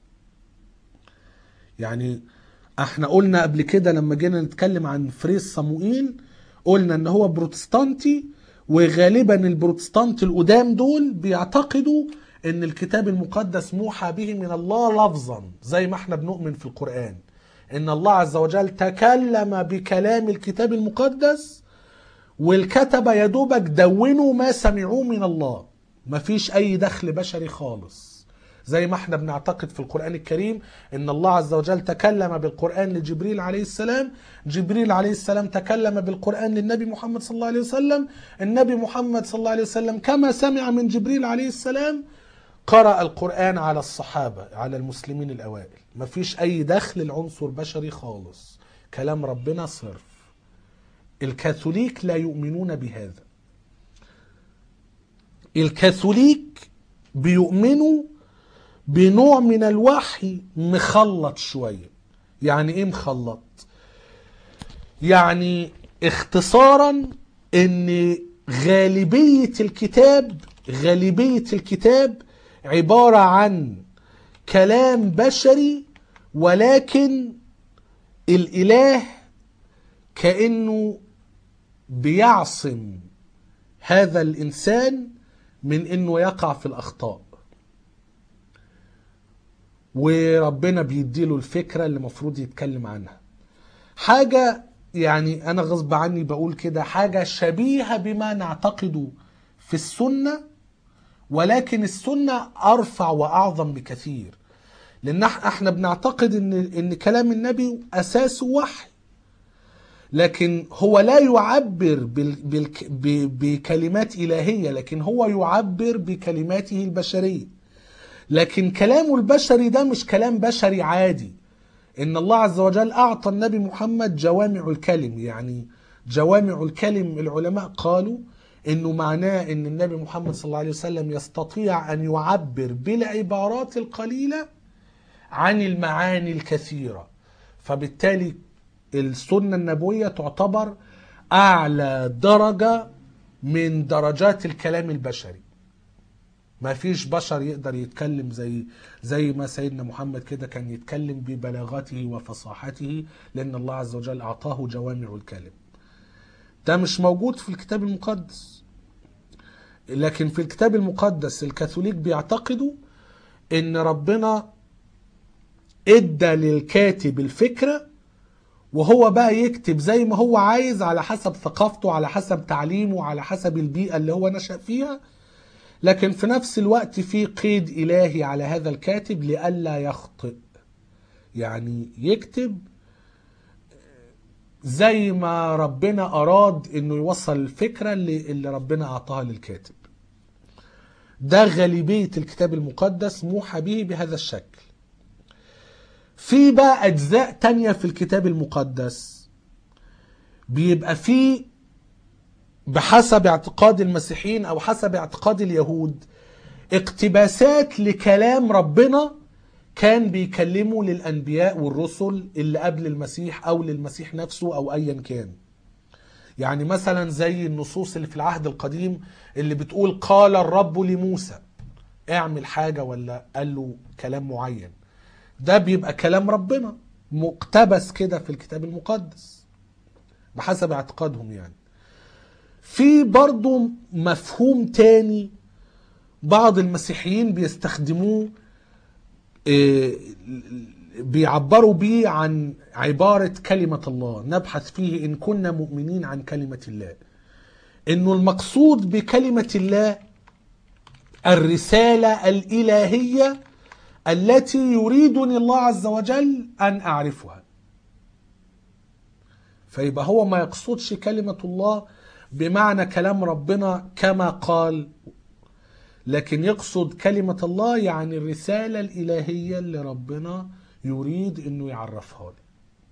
يعني احنا قلنا قبل كده لما جينا نتكلم عن فريس صموئيل قلنا ان هو بروتستانتي وغالبا البروتستانت القدام دول بيعتقدوا ان الكتاب المقدس موحى به من الله لفظا زي ما احنا بنؤمن في القرآن ان الله عز وجل تكلم بكلام الكتاب المقدس والكتبة يا دوبك دونوا ما سمعوه من الله مفيش اي دخل بشري خالص زي ما احنا بنعتقد في القرآن الكريم ان الله عز وجل تكلم بالقرآن لجبريل عليه السلام جبريل عليه السلام تكلم بالقرآن للنبي محمد صلى الله عليه وسلم النبي محمد صلى الله عليه وسلم كما سمع من جبريل عليه السلام قرأ القرآن على الصحابة على المسلمين الأوائل مفيش أي دخل لعنصر بشري خالص كلام ربنا صرف الكاثوليك لا يؤمنون بهذا الكاثوليك بيؤمنوا بنوع من الوحي مخلط شوية يعني ايه مخلط يعني اختصارا ان غالبية الكتاب غالبية الكتاب عبارة عن كلام بشري ولكن الاله كانه بيعصم هذا الانسان من انه يقع في الاخطاء وربنا بيديله الفكره اللي المفروض يتكلم عنها حاجه يعني انا غصب عني بقول كده حاجه شبيهه بما نعتقده في السنه ولكن السنه ارفع واعظم بكثير لان إح- احنا بنعتقد ان ان كلام النبي اساسه وحي لكن هو لا يعبر بال بال ب- بكلمات إلهية لكن هو يعبر بكلماته البشرية لكن كلامه البشري ده مش كلام بشري عادي إن الله عز وجل أعطى النبي محمد جوامع الكلم يعني جوامع الكلم العلماء قالوا إنه معناه إن النبي محمد صلى الله عليه وسلم يستطيع أن يعبر بالعبارات القليلة عن المعاني الكثيرة فبالتالي السنة النبوية تعتبر أعلى درجة من درجات الكلام البشري ما فيش بشر يقدر يتكلم زي زي ما سيدنا محمد كده كان يتكلم ببلاغته وفصاحته لان الله عز وجل اعطاه جوامع الكلم ده مش موجود في الكتاب المقدس لكن في الكتاب المقدس الكاثوليك بيعتقدوا ان ربنا ادى للكاتب الفكره وهو بقى يكتب زي ما هو عايز على حسب ثقافته على حسب تعليمه على حسب البيئه اللي هو نشأ فيها لكن في نفس الوقت في قيد الهي على هذا الكاتب لئلا يخطئ يعني يكتب زي ما ربنا اراد انه يوصل الفكره اللي, اللي ربنا اعطاها للكاتب ده غالبيه الكتاب المقدس موحى به بهذا الشكل في بقى اجزاء تانية في الكتاب المقدس بيبقى فيه بحسب اعتقاد المسيحيين او حسب اعتقاد اليهود اقتباسات لكلام ربنا كان بيكلمه للانبياء والرسل اللي قبل المسيح او للمسيح نفسه او ايا كان يعني مثلا زي النصوص اللي في العهد القديم اللي بتقول قال الرب لموسى اعمل حاجة ولا قال له كلام معين ده بيبقى كلام ربنا مقتبس كده في الكتاب المقدس بحسب اعتقادهم يعني في برضو مفهوم تاني بعض المسيحيين بيستخدموه إيه، بيعبروا بيه عن عبارة كلمة الله نبحث فيه إن كنا مؤمنين عن كلمة الله إنه المقصود بكلمة الله الرسالة الإلهية التي يريدني الله عز وجل أن أعرفها فيبقى هو ما يقصدش كلمة الله بمعنى كلام ربنا كما قال لكن يقصد كلمة الله يعني الرسالة الإلهية اللي ربنا يريد أنه يعرفها لي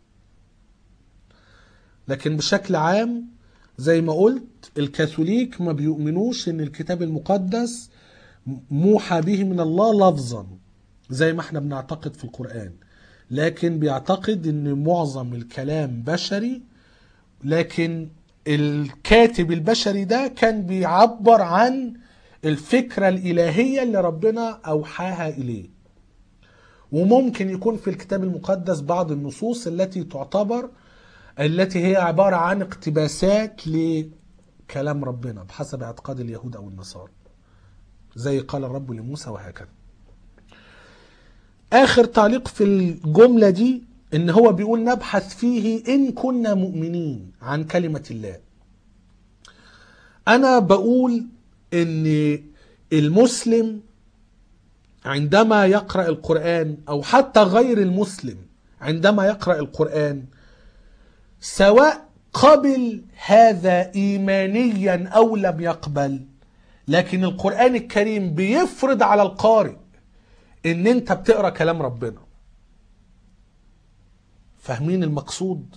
لكن بشكل عام زي ما قلت الكاثوليك ما بيؤمنوش ان الكتاب المقدس موحى به من الله لفظا زي ما احنا بنعتقد في القرآن لكن بيعتقد ان معظم الكلام بشري لكن الكاتب البشري ده كان بيعبر عن الفكرة الإلهية اللي ربنا أوحاها إليه وممكن يكون في الكتاب المقدس بعض النصوص التي تعتبر التي هي عبارة عن اقتباسات لكلام ربنا بحسب اعتقاد اليهود أو النصارى زي قال الرب لموسى وهكذا آخر تعليق في الجملة دي إن هو بيقول نبحث فيه إن كنا مؤمنين عن كلمة الله أنا بقول إن المسلم عندما يقرأ القرآن أو حتى غير المسلم عندما يقرأ القرآن سواء قبل هذا إيمانيا أو لم يقبل لكن القرآن الكريم بيفرض على القارئ إن أنت بتقرأ كلام ربنا فاهمين المقصود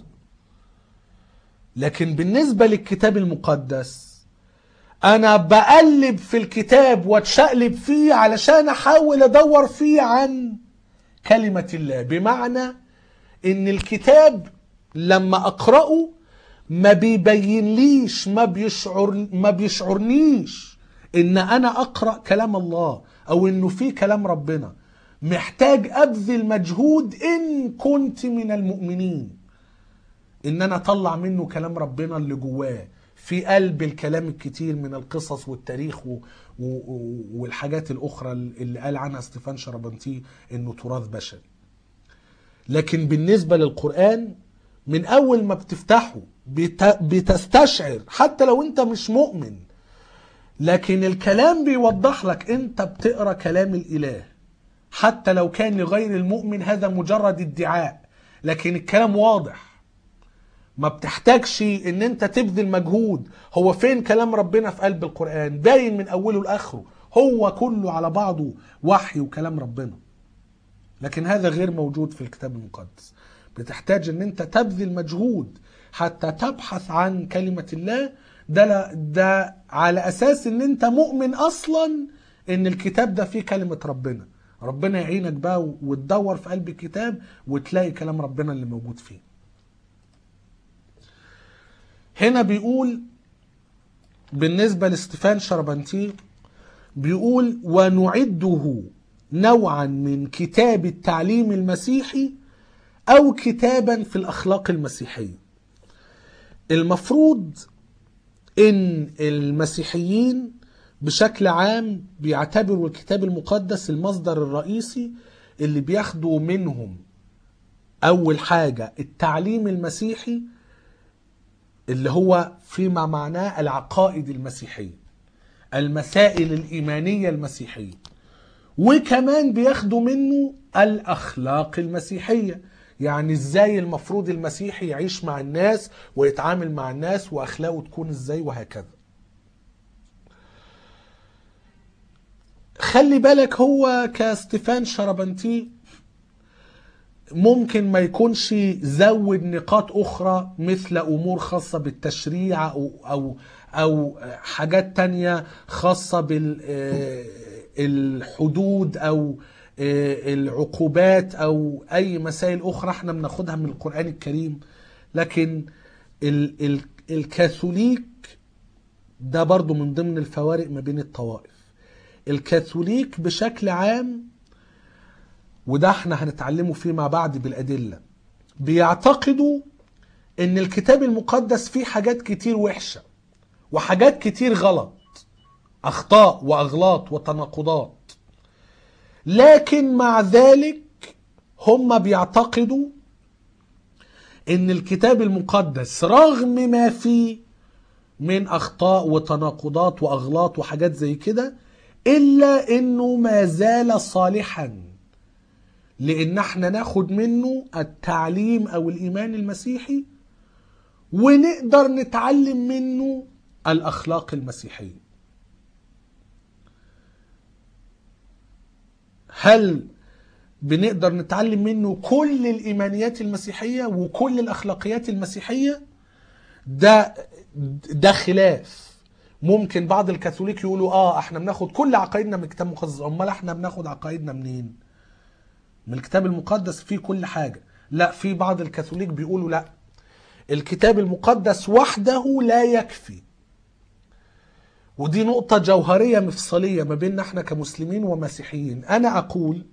لكن بالنسبة للكتاب المقدس أنا بقلب في الكتاب واتشقلب فيه علشان أحاول أدور فيه عن كلمة الله بمعنى إن الكتاب لما أقرأه ما بيبينليش ما بيشعر ما بيشعرنيش إن أنا أقرأ كلام الله أو إنه في كلام ربنا محتاج أبذل مجهود إن كنت من المؤمنين إن أنا أطلع منه كلام ربنا اللي جواه في قلب الكلام الكتير من القصص والتاريخ و... و... والحاجات الأخرى اللي قال عنها ستيفان شربنتي إنه تراث بشري لكن بالنسبة للقرآن من أول ما بتفتحه بت... بتستشعر حتى لو أنت مش مؤمن لكن الكلام بيوضح لك أنت بتقرأ كلام الإله حتى لو كان لغير المؤمن هذا مجرد ادعاء لكن الكلام واضح ما بتحتاجش ان انت تبذل مجهود هو فين كلام ربنا في قلب القرآن باين من اوله لاخره هو كله على بعضه وحي وكلام ربنا لكن هذا غير موجود في الكتاب المقدس بتحتاج ان انت تبذل مجهود حتى تبحث عن كلمة الله ده لا ده على اساس ان انت مؤمن اصلا ان الكتاب ده فيه كلمة ربنا ربنا يعينك بقى وتدور في قلب الكتاب وتلاقي كلام ربنا اللي موجود فيه هنا بيقول بالنسبة لستيفان شربنتي بيقول ونعده نوعا من كتاب التعليم المسيحي او كتابا في الاخلاق المسيحيه المفروض ان المسيحيين بشكل عام بيعتبروا الكتاب المقدس المصدر الرئيسي اللي بياخدوا منهم اول حاجه التعليم المسيحي اللي هو فيما معناه العقائد المسيحيه المسائل الايمانيه المسيحيه وكمان بياخدوا منه الاخلاق المسيحيه يعني ازاي المفروض المسيحي يعيش مع الناس ويتعامل مع الناس واخلاقه تكون ازاي وهكذا خلي بالك هو كستيفان شربنتي ممكن ما يكونش زود نقاط اخرى مثل امور خاصه بالتشريع او او او حاجات تانية خاصه بالحدود او العقوبات او اي مسائل اخرى احنا بناخدها من القران الكريم لكن ال ال الكاثوليك ده برضو من ضمن الفوارق ما بين الطوائف الكاثوليك بشكل عام وده احنا هنتعلمه فيما بعد بالأدلة بيعتقدوا ان الكتاب المقدس فيه حاجات كتير وحشة وحاجات كتير غلط اخطاء واغلاط وتناقضات لكن مع ذلك هم بيعتقدوا ان الكتاب المقدس رغم ما فيه من اخطاء وتناقضات واغلاط وحاجات زي كده الا انه ما زال صالحا لان احنا ناخد منه التعليم او الايمان المسيحي ونقدر نتعلم منه الاخلاق المسيحيه هل بنقدر نتعلم منه كل الايمانيات المسيحيه وكل الاخلاقيات المسيحيه ده ده خلاف ممكن بعض الكاثوليك يقولوا اه احنا بناخد كل عقائدنا من الكتاب المقدس امال احنا بناخد عقائدنا منين من الكتاب المقدس فيه كل حاجه لا في بعض الكاثوليك بيقولوا لا الكتاب المقدس وحده لا يكفي ودي نقطة جوهرية مفصلية ما بيننا احنا كمسلمين ومسيحيين أنا أقول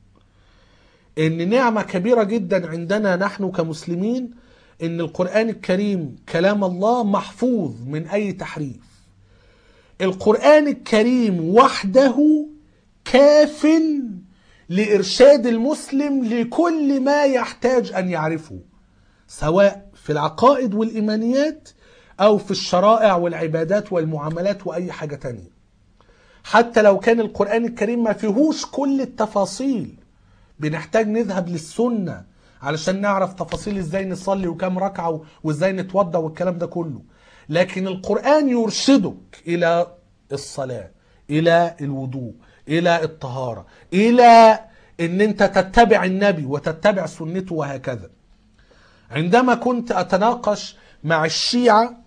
إن نعمة كبيرة جدا عندنا نحن كمسلمين إن القرآن الكريم كلام الله محفوظ من أي تحريف القرآن الكريم وحده كاف لإرشاد المسلم لكل ما يحتاج أن يعرفه سواء في العقائد والإيمانيات أو في الشرائع والعبادات والمعاملات وأي حاجة تانية حتى لو كان القرآن الكريم ما فيهوش كل التفاصيل بنحتاج نذهب للسنة علشان نعرف تفاصيل ازاي نصلي وكم ركعة وازاي نتوضى والكلام ده كله لكن القرآن يرشدك إلى الصلاة إلى الوضوء إلى الطهارة إلى أن أنت تتبع النبي وتتبع سنته وهكذا عندما كنت أتناقش مع الشيعة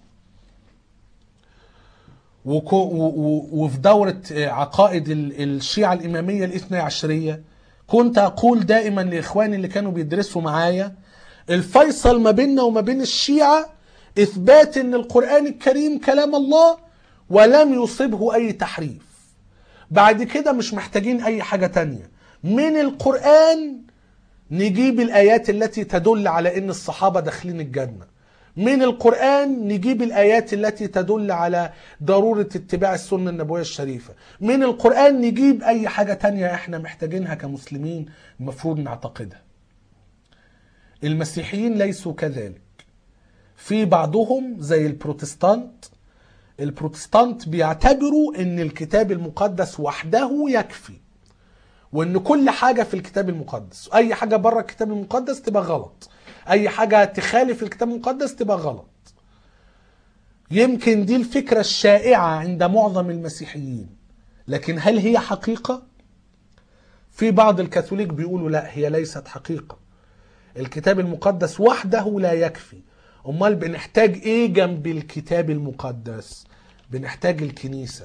وفي دورة عقائد الشيعة الإمامية الاثنى عشرية كنت أقول دائما لإخواني اللي كانوا بيدرسوا معايا الفيصل ما بيننا وما بين الشيعة إثبات أن القرآن الكريم كلام الله ولم يصبه أي تحريف بعد كده مش محتاجين أي حاجة تانية من القرآن نجيب الآيات التي تدل على أن الصحابة داخلين الجنة من القرآن نجيب الآيات التي تدل على ضرورة اتباع السنة النبوية الشريفة من القرآن نجيب أي حاجة تانية احنا محتاجينها كمسلمين المفروض نعتقدها المسيحيين ليسوا كذلك في بعضهم زي البروتستانت البروتستانت بيعتبروا ان الكتاب المقدس وحده يكفي وان كل حاجة في الكتاب المقدس اي حاجة بره الكتاب المقدس تبقى غلط اي حاجة تخالف الكتاب المقدس تبقى غلط يمكن دي الفكرة الشائعة عند معظم المسيحيين لكن هل هي حقيقة؟ في بعض الكاثوليك بيقولوا لا هي ليست حقيقة الكتاب المقدس وحده لا يكفي امال بنحتاج ايه جنب الكتاب المقدس بنحتاج الكنيسة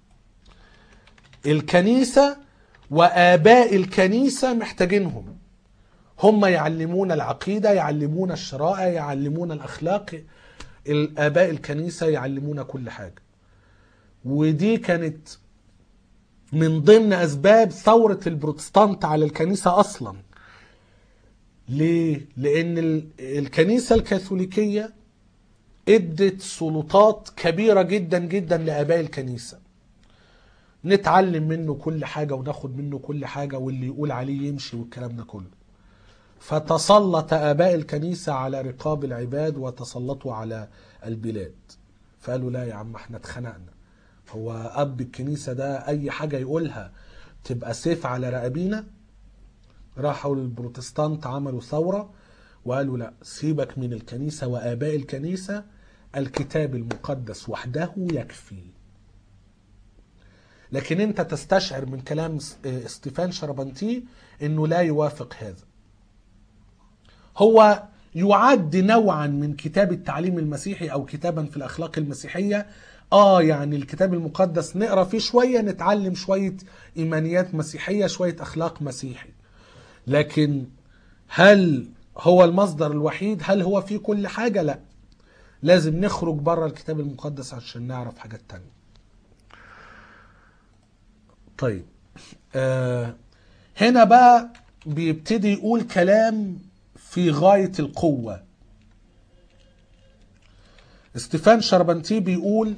الكنيسة وآباء الكنيسة محتاجينهم هم يعلمون العقيدة يعلمون الشرائع يعلمون الأخلاق الآباء الكنيسة يعلمون كل حاجة ودي كانت من ضمن اسباب ثوره البروتستانت على الكنيسه اصلا ليه لان ال- الكنيسه الكاثوليكيه ادت سلطات كبيره جدا جدا لاباء الكنيسه نتعلم منه كل حاجه وناخد منه كل حاجه واللي يقول عليه يمشي والكلام ده كله فتسلط اباء الكنيسه على رقاب العباد وتسلطوا على البلاد فقالوا لا يا عم احنا اتخنقنا هو اب الكنيسه ده اي حاجه يقولها تبقى سيف على رقابينا راحوا البروتستانت عملوا ثوره وقالوا لا سيبك من الكنيسه واباء الكنيسه الكتاب المقدس وحده يكفي لكن انت تستشعر من كلام س- اه ستيفان شربنتي انه لا يوافق هذا هو يعد نوعا من كتاب التعليم المسيحي او كتابا في الاخلاق المسيحيه اه يعني الكتاب المقدس نقرا فيه شويه نتعلم شويه ايمانيات مسيحيه شويه اخلاق مسيحي لكن هل هو المصدر الوحيد هل هو فيه كل حاجه لا لازم نخرج بره الكتاب المقدس عشان نعرف حاجات تانية طيب آه هنا بقى بيبتدي يقول كلام في غاية القوة استيفان شربنتي بيقول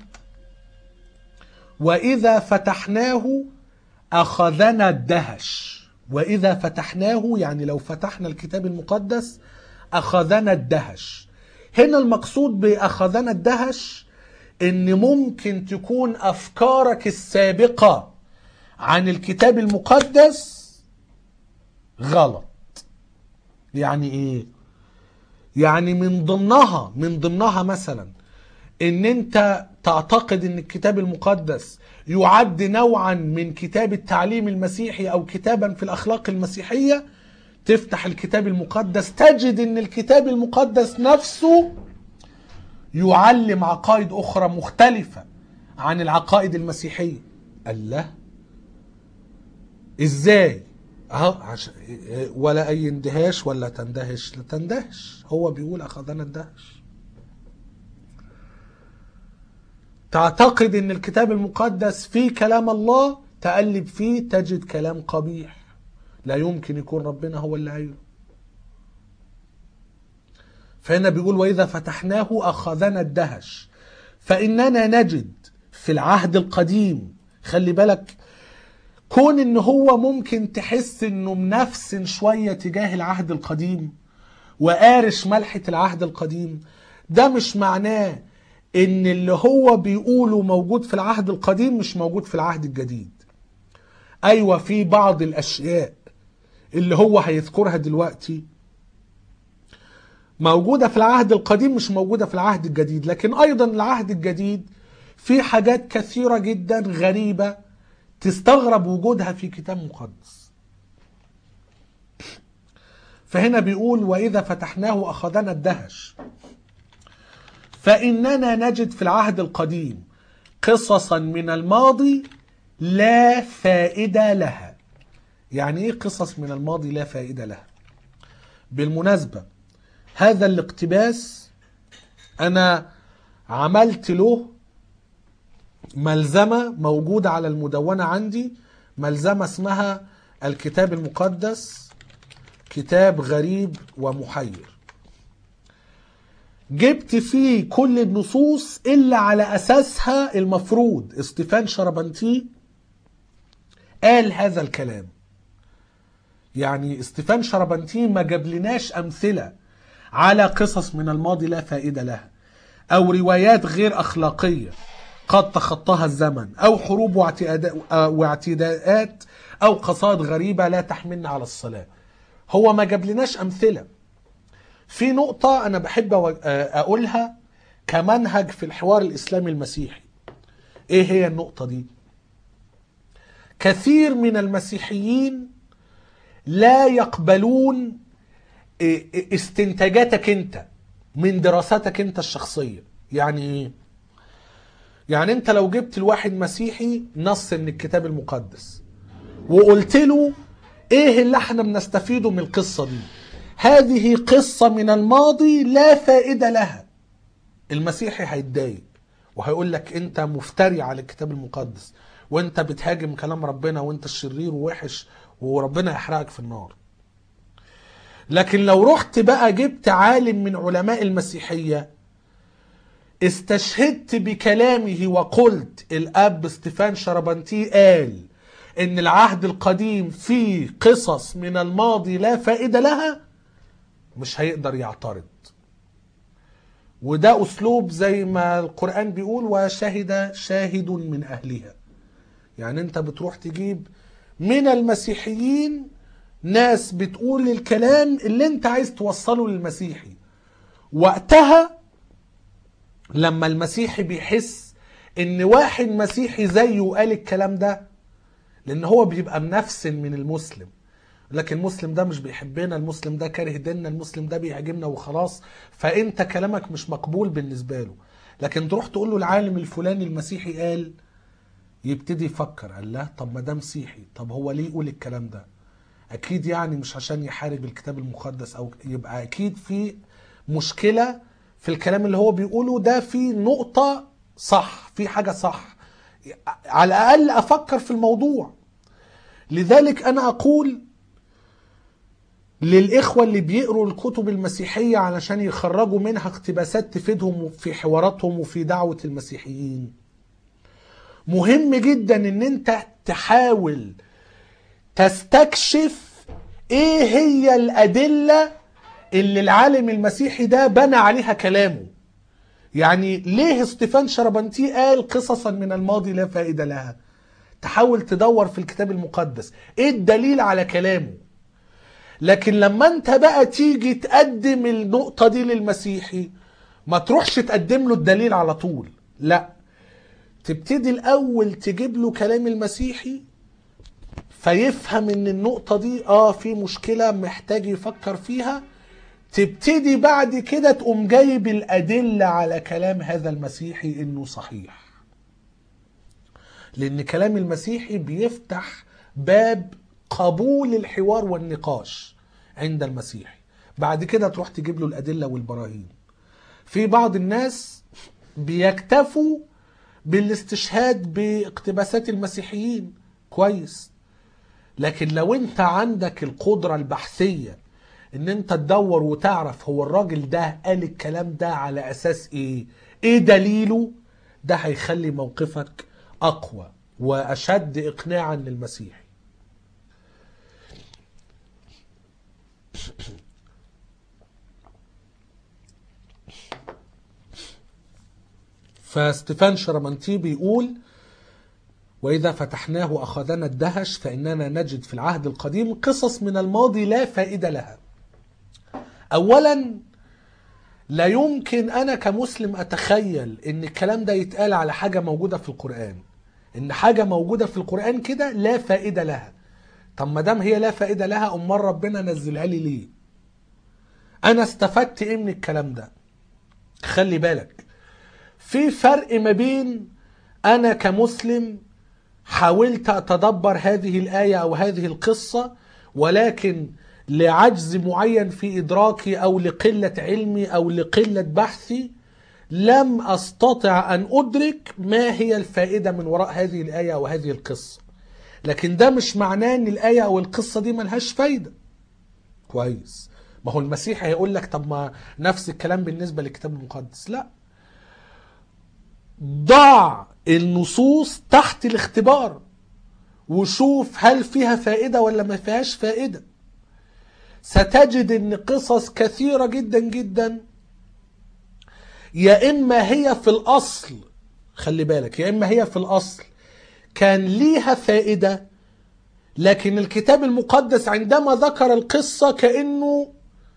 وإذا فتحناه أخذنا الدهش وإذا فتحناه يعني لو فتحنا الكتاب المقدس أخذنا الدهش هنا المقصود بأخذنا الدهش إن ممكن تكون أفكارك السابقة عن الكتاب المقدس غلط يعني ايه يعني من ضمنها من ضمنها مثلا ان انت تعتقد ان الكتاب المقدس يعد نوعا من كتاب التعليم المسيحي او كتابا في الاخلاق المسيحيه تفتح الكتاب المقدس تجد ان الكتاب المقدس نفسه يعلم عقائد اخرى مختلفه عن العقائد المسيحيه الله ازاي اهو عش... ولا اي اندهاش ولا تندهش لا تندهش هو بيقول اخذنا الدهش تعتقد ان الكتاب المقدس فيه كلام الله تقلب فيه تجد كلام قبيح لا يمكن يكون ربنا هو اللي قايله فهنا بيقول واذا فتحناه اخذنا الدهش فاننا نجد في العهد القديم خلي بالك كون ان هو ممكن تحس انه منفسن شويه تجاه العهد القديم وقارش ملحه العهد القديم ده مش معناه ان اللي هو بيقوله موجود في العهد القديم مش موجود في العهد الجديد ايوه في بعض الاشياء اللي هو هيذكرها دلوقتي موجوده في العهد القديم مش موجوده في العهد الجديد لكن ايضا العهد الجديد في حاجات كثيره جدا غريبه تستغرب وجودها في كتاب مقدس فهنا بيقول واذا فتحناه اخذنا الدهش فاننا نجد في العهد القديم قصصا من الماضي لا فائده لها يعني ايه قصص من الماضي لا فائده لها بالمناسبه هذا الاقتباس انا عملت له ملزمة موجودة على المدونة عندي ملزمة اسمها الكتاب المقدس كتاب غريب ومحير جبت فيه كل النصوص إلا على أساسها المفروض استيفان شربنتي قال هذا الكلام يعني استيفان شربنتي ما جابلناش أمثلة على قصص من الماضي لا فائدة لها أو روايات غير أخلاقية قد تخطاها الزمن او حروب واعتداءات او قصائد غريبه لا تحملنا على الصلاه هو ما جابلناش امثله في نقطه انا بحب اقولها كمنهج في الحوار الاسلامي المسيحي ايه هي النقطه دي كثير من المسيحيين لا يقبلون استنتاجاتك انت من دراساتك انت الشخصيه يعني ايه يعني انت لو جبت الواحد مسيحي نص من الكتاب المقدس وقلت له ايه اللي احنا بنستفيده من القصة دي هذه قصة من الماضي لا فائدة لها المسيحي هيتضايق وهيقول لك انت مفتري على الكتاب المقدس وانت بتهاجم كلام ربنا وانت الشرير ووحش وربنا يحرقك في النار لكن لو رحت بقى جبت عالم من علماء المسيحية استشهدت بكلامه وقلت الاب ستيفان شربنتي قال ان العهد القديم فيه قصص من الماضي لا فائدة لها مش هيقدر يعترض وده اسلوب زي ما القرآن بيقول وشهد شاهد من اهلها يعني انت بتروح تجيب من المسيحيين ناس بتقول الكلام اللي انت عايز توصله للمسيحي وقتها لما المسيحي بيحس ان واحد مسيحي زيه قال الكلام ده لان هو بيبقى منفسن من المسلم لكن المسلم ده مش بيحبنا المسلم ده كاره ديننا المسلم ده بيهاجمنا وخلاص فانت كلامك مش مقبول بالنسبه له لكن تروح تقول له العالم الفلاني المسيحي قال يبتدي يفكر قال لا طب ما ده مسيحي طب هو ليه يقول الكلام ده اكيد يعني مش عشان يحارب الكتاب المقدس او يبقى اكيد في مشكله في الكلام اللي هو بيقوله ده في نقطه صح في حاجه صح على الاقل افكر في الموضوع لذلك انا اقول للاخوه اللي بيقروا الكتب المسيحيه علشان يخرجوا منها اقتباسات تفيدهم في حواراتهم وفي دعوه المسيحيين مهم جدا ان انت تحاول تستكشف ايه هي الادله اللي العالم المسيحي ده بنى عليها كلامه يعني ليه ستيفان شربنتي قال قصصا من الماضي لا فائده لها تحاول تدور في الكتاب المقدس ايه الدليل على كلامه لكن لما انت بقى تيجي تقدم النقطة دي للمسيحي ما تروحش تقدم له الدليل على طول لا تبتدي الاول تجيب له كلام المسيحي فيفهم ان النقطة دي اه في مشكلة محتاج يفكر فيها تبتدي بعد كده تقوم جايب الأدلة على كلام هذا المسيحي انه صحيح لان كلام المسيحي بيفتح باب قبول الحوار والنقاش عند المسيحي بعد كده تروح تجيب له الأدلة والبراهين في بعض الناس بيكتفوا بالاستشهاد باقتباسات المسيحيين كويس لكن لو انت عندك القدرة البحثية ان انت تدور وتعرف هو الراجل ده قال الكلام ده على اساس ايه ايه دليله ده هيخلي موقفك اقوى واشد اقناعا للمسيح فستيفان شرمنتي بيقول وإذا فتحناه أخذنا الدهش فإننا نجد في العهد القديم قصص من الماضي لا فائدة لها أولا لا يمكن أنا كمسلم أتخيل إن الكلام ده يتقال على حاجة موجودة في القرآن إن حاجة موجودة في القرآن كده لا فائدة لها طب ما دام هي لا فائدة لها أمال ربنا نزلها لي ليه أنا استفدت إيه من الكلام ده خلي بالك في فرق ما بين أنا كمسلم حاولت أتدبر هذه الآية أو هذه القصة ولكن لعجز معين في إدراكي أو لقلة علمي أو لقلة بحثي لم أستطع أن أدرك ما هي الفائدة من وراء هذه الآية أو هذه القصة لكن ده مش معناه أن الآية أو القصة دي ملهاش فايدة كويس ما هو المسيح هيقول لك طب ما نفس الكلام بالنسبة للكتاب المقدس لا ضع النصوص تحت الاختبار وشوف هل فيها فائدة ولا ما فيهاش فائدة ستجد ان قصص كثيرة جدا جدا يا اما هي في الاصل خلي بالك يا اما هي في الاصل كان ليها فائدة لكن الكتاب المقدس عندما ذكر القصة كأنه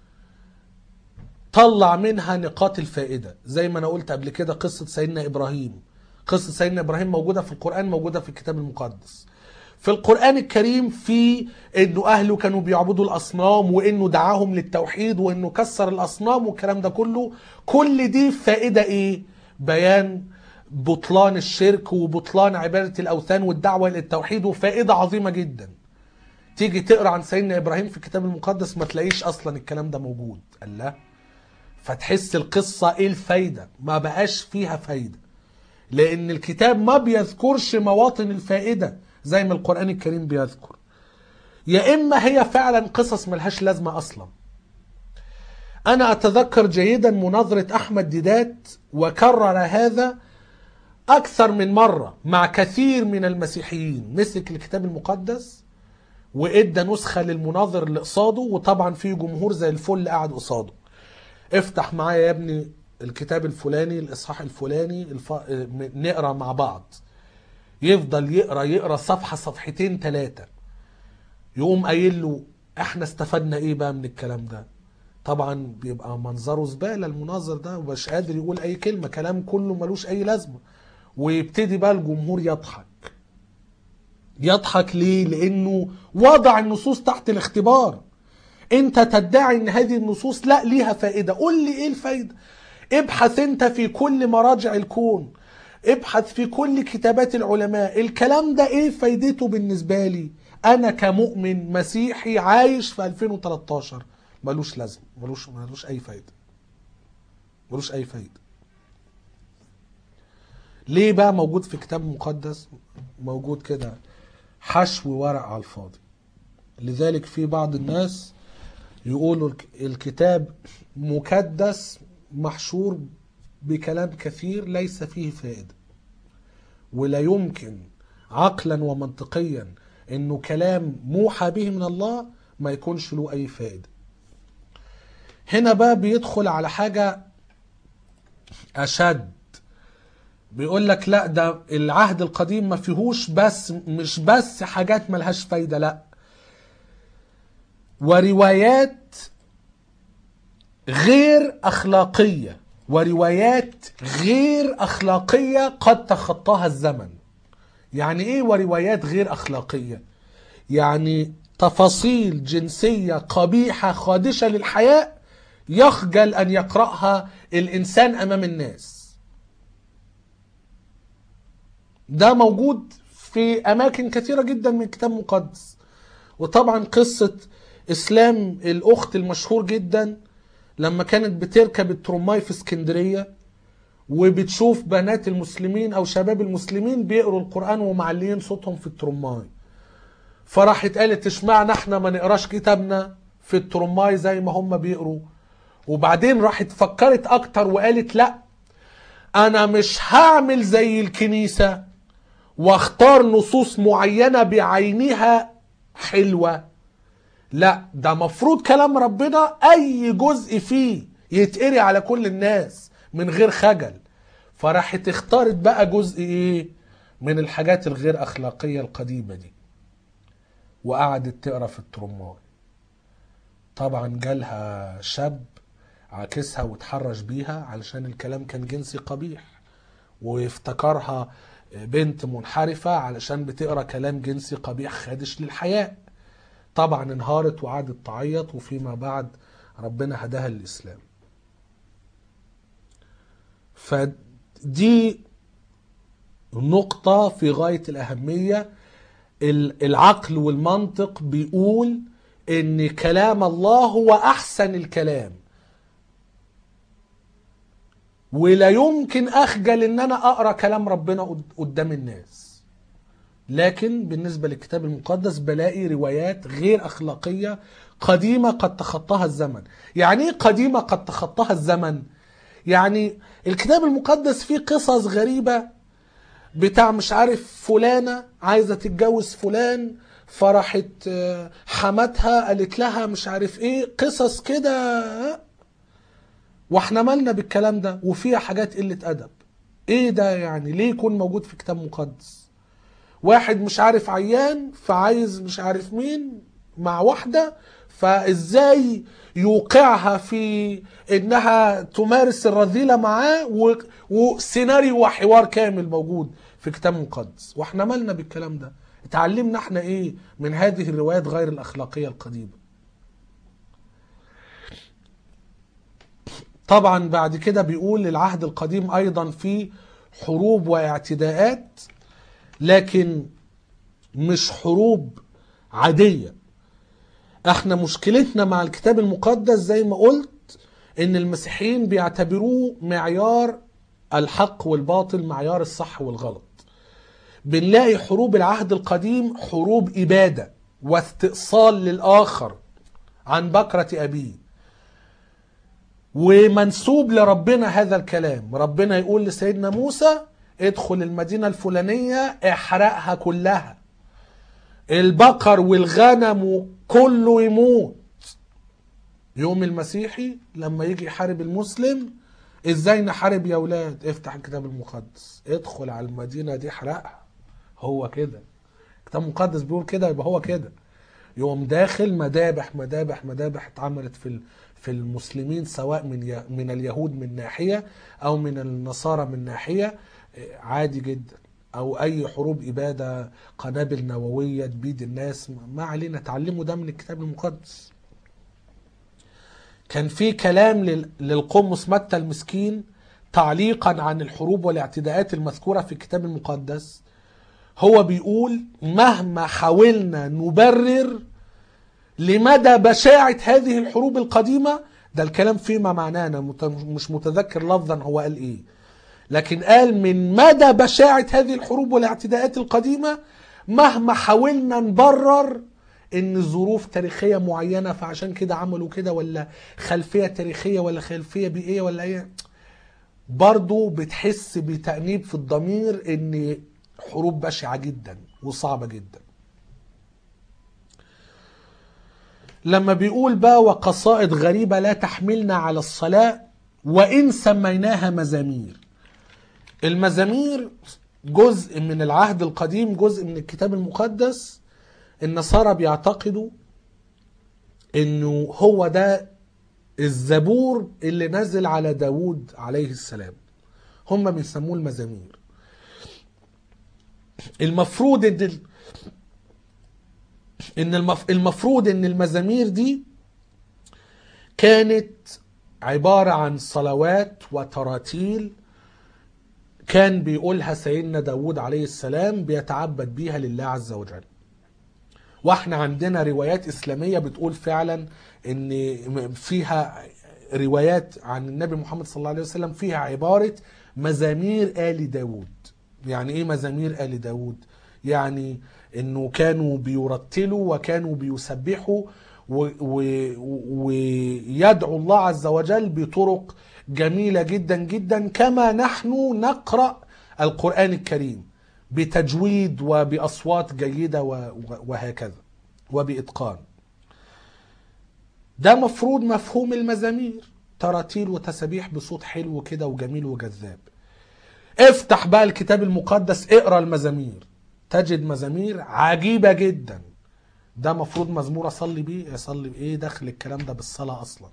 طلع منها نقاط الفائدة زي ما أنا قلت قبل كده قصة سيدنا إبراهيم قصة سيدنا إبراهيم موجودة في القرآن موجودة في الكتاب المقدس في القرآن الكريم في انه اهله كانوا بيعبدوا الاصنام وانه دعاهم للتوحيد وانه كسر الاصنام والكلام ده كله كل دي فائدة ايه بيان بطلان الشرك وبطلان عبادة الاوثان والدعوة للتوحيد وفائدة عظيمة جدا تيجي تقرا عن سيدنا ابراهيم في الكتاب المقدس ما تلاقيش اصلا الكلام ده موجود الله فتحس القصة ايه الفايدة ما بقاش فيها فايدة لان الكتاب ما بيذكرش مواطن الفائده زي ما القران الكريم بيذكر يا اما هي فعلا قصص ملهاش لازمه اصلا انا اتذكر جيدا مناظره احمد ديدات وكرر هذا اكثر من مره مع كثير من المسيحيين مسك الكتاب المقدس وادى نسخه للمناظر اللي قصاده وطبعا في جمهور زي الفل قاعد قصاده افتح معايا يا ابني الكتاب الفلاني الاصحاح الفلاني الف... نقرا مع بعض يفضل يقرا يقرا صفحه صفحتين ثلاثه يقوم قايل له احنا استفدنا ايه بقى من الكلام ده طبعا بيبقى منظره زباله المناظر ده ومش قادر يقول اي كلمه كلام كله ملوش اي لازمه ويبتدي بقى الجمهور يضحك يضحك ليه لانه وضع النصوص تحت الاختبار انت تدعي ان هذه النصوص لا ليها فائده قول لي ايه الفايده ابحث انت في كل مراجع الكون ابحث في كل كتابات العلماء الكلام ده ايه فايدته بالنسبه لي انا كمؤمن مسيحي عايش في 2013 ملوش لازمه ملوش ملوش اي فايده ملوش اي فايده ليه بقى موجود في كتاب مقدس موجود كده حشو ورق على الفاضي لذلك في بعض الناس يقولوا الك- الكتاب مكدس محشور بكلام كثير ليس فيه فائدة ولا يمكن عقلا ومنطقيا انه كلام موحى به من الله ما يكونش له اي فائدة هنا بقى بيدخل على حاجة اشد بيقول لك لا ده العهد القديم ما فيهوش بس مش بس حاجات ملهاش فايدة لا وروايات غير أخلاقية وروايات غير أخلاقية قد تخطاها الزمن يعني إيه وروايات غير أخلاقية يعني تفاصيل جنسية قبيحة خادشة للحياء يخجل أن يقرأها الإنسان أمام الناس ده موجود في أماكن كثيرة جدا من الكتاب المقدس وطبعا قصة إسلام الأخت المشهور جدا لما كانت بتركب الترماي في اسكندرية وبتشوف بنات المسلمين أو شباب المسلمين بيقروا القرآن ومعلين صوتهم في الترماي فراحت قالت اشمعنى احنا ما نقراش كتابنا في الترماي زي ما هم بيقروا وبعدين راحت فكرت اكتر وقالت لا انا مش هعمل زي الكنيسة واختار نصوص معينة بعينها حلوة لا ده مفروض كلام ربنا اي جزء فيه يتقري على كل الناس من غير خجل فراحت اختارت بقى جزء ايه من الحاجات الغير اخلاقية القديمة دي وقعدت تقرا في الترماي طبعا جالها شاب عاكسها وتحرش بيها علشان الكلام كان جنسي قبيح وافتكرها بنت منحرفة علشان بتقرا كلام جنسي قبيح خادش للحياء طبعا انهارت وقعدت تعيط وفيما بعد ربنا هداها للإسلام فدي نقطة في غاية الأهمية العقل والمنطق بيقول ان كلام الله هو احسن الكلام ولا يمكن اخجل ان انا اقرا كلام ربنا قدام الناس لكن بالنسبة للكتاب المقدس بلاقي روايات غير اخلاقية قديمة قد تخطاها الزمن يعني ايه قديمة قد تخطاها الزمن يعني الكتاب المقدس فيه قصص غريبة بتاع مش عارف فلانة عايزة تتجوز فلان فراحت حماتها قالت لها مش عارف ايه قصص كده واحنا مالنا بالكلام ده وفيها حاجات قلة ادب ايه ده يعني ليه يكون موجود في كتاب مقدس واحد مش عارف عيان فعايز مش عارف مين مع واحدة فازاي يوقعها في انها تمارس الرذيلة معاه وسيناريو وحوار كامل موجود في كتاب مقدس واحنا مالنا بالكلام ده اتعلمنا احنا ايه من هذه الروايات غير الاخلاقية القديمة طبعا بعد كده بيقول العهد القديم ايضا فيه حروب واعتداءات لكن مش حروب عادية احنا مشكلتنا مع الكتاب المقدس زي ما قلت ان المسيحيين بيعتبروه معيار الحق والباطل معيار الصح والغلط بنلاقي حروب العهد القديم حروب إبادة واستئصال للآخر عن بكرة أبيه ومنسوب لربنا هذا الكلام ربنا يقول لسيدنا موسى ادخل المدينة الفلانية احرقها كلها البقر والغنم كله يموت يوم المسيحي لما يجي يحارب المسلم ازاي نحارب يا ولاد افتح الكتاب المقدس ادخل على المدينة دي احرقها هو كده الكتاب المقدس بيقول كده يبقى هو كده يقوم داخل مذابح مذابح مذابح اتعملت في ال- في المسلمين سواء من ي- من اليهود من ناحيه او من النصارى من ناحيه اه، عادي جدا او اي حروب اباده قنابل نوويه تبيد الناس ما علينا تعلموا ده من الكتاب المقدس كان في كلام لل- للقمص متى المسكين تعليقا عن الحروب والاعتداءات المذكوره في الكتاب المقدس هو بيقول مهما حاولنا نبرر لمدى بشاعة هذه الحروب القديمة ده الكلام فيما معناه أنا مت- مش متذكر لفظا هو قال إيه لكن قال من مدى بشاعة هذه الحروب والاعتداءات القديمة مهما حاولنا نبرر ان ظروف تاريخية معينة فعشان كده عملوا كده ولا خلفية تاريخية ولا خلفية بيئية ولا ايه برضو بتحس بتأنيب في الضمير ان حروب بشعة جدا وصعبة جدا لما بيقول بقى وقصائد غريبة لا تحملنا على الصلاة وإن سميناها مزامير المزامير جزء من العهد القديم جزء من الكتاب المقدس النصارى بيعتقدوا انه هو ده الزبور اللي نزل على داود عليه السلام هم بيسموه المزامير المفروض ان ال- ان المف... المفروض ان المزامير دي كانت عبارة عن صلوات وتراتيل كان بيقولها سيدنا داود عليه السلام بيتعبد بيها لله عز وجل واحنا عندنا روايات اسلاميه بتقول فعلا ان فيها روايات عن النبي محمد صلى الله عليه وسلم فيها عباره مزامير ال داود يعني ايه مزامير ال داود يعني انه كانوا بيرتلوا وكانوا بيسبحوا و- و- ويدعوا الله عز وجل بطرق جميله جدا جدا كما نحن نقرا القران الكريم بتجويد وباصوات جيده و- و- وهكذا وباتقان ده مفروض مفهوم المزامير تراتيل وتسابيح بصوت حلو كده وجميل وجذاب افتح بقى الكتاب المقدس اقرا المزامير تجد مزامير عجيبه جدا ده مفروض مزمور اصلي بيه اصلي بايه دخل الكلام ده بالصلاه اصلا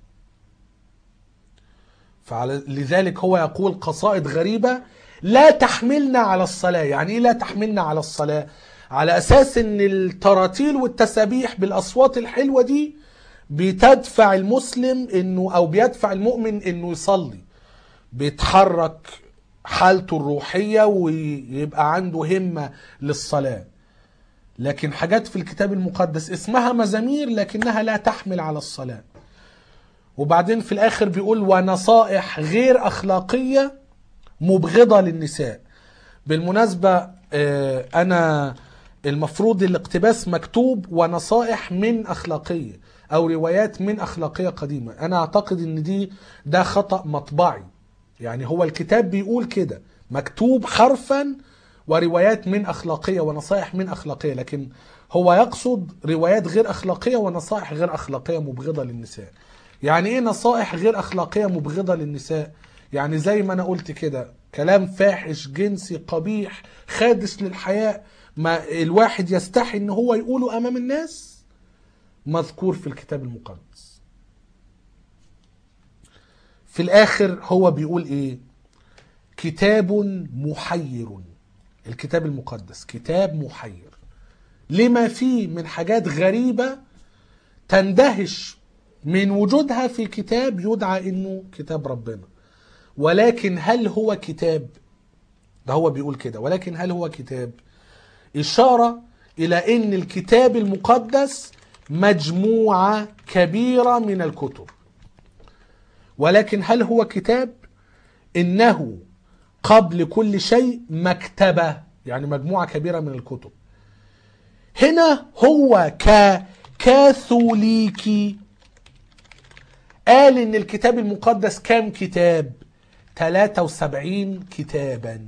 فلذلك هو يقول قصائد غريبه لا تحملنا على الصلاه يعني ايه لا تحملنا على الصلاه على اساس ان التراتيل والتسابيح بالاصوات الحلوه دي بتدفع المسلم انه او بيدفع المؤمن انه يصلي بيتحرك حالته الروحيه ويبقى عنده همه للصلاه لكن حاجات في الكتاب المقدس اسمها مزامير لكنها لا تحمل على الصلاة وبعدين في الآخر بيقول ونصائح غير أخلاقية مبغضة للنساء بالمناسبة آه، أنا المفروض الاقتباس مكتوب ونصائح من أخلاقية أو روايات من أخلاقية قديمة أنا أعتقد أن دي ده خطأ مطبعي يعني هو الكتاب بيقول كده مكتوب حرفا وروايات من أخلاقية ونصائح من أخلاقية لكن هو يقصد روايات غير أخلاقية ونصائح غير أخلاقية مبغضة للنساء يعني إيه نصائح غير أخلاقية مبغضة للنساء يعني زي ما أنا قلت كده كلام فاحش جنسي قبيح خادش للحياء ما الواحد يستحي ان هو يقوله امام الناس مذكور في الكتاب المقدس في الاخر هو بيقول ايه كتاب محير الكتاب المقدس كتاب محير لما فيه من حاجات غريبة تندهش من وجودها في كتاب يدعى انه كتاب ربنا ولكن هل هو كتاب ده هو بيقول كده ولكن هل هو كتاب إشارة إلى أن الكتاب المقدس مجموعة كبيرة من الكتب ولكن هل هو كتاب إنه قبل كل شيء مكتبة يعني مجموعة كبيرة من الكتب هنا هو ككاثوليكي قال ان الكتاب المقدس كام كتاب 73 كتابا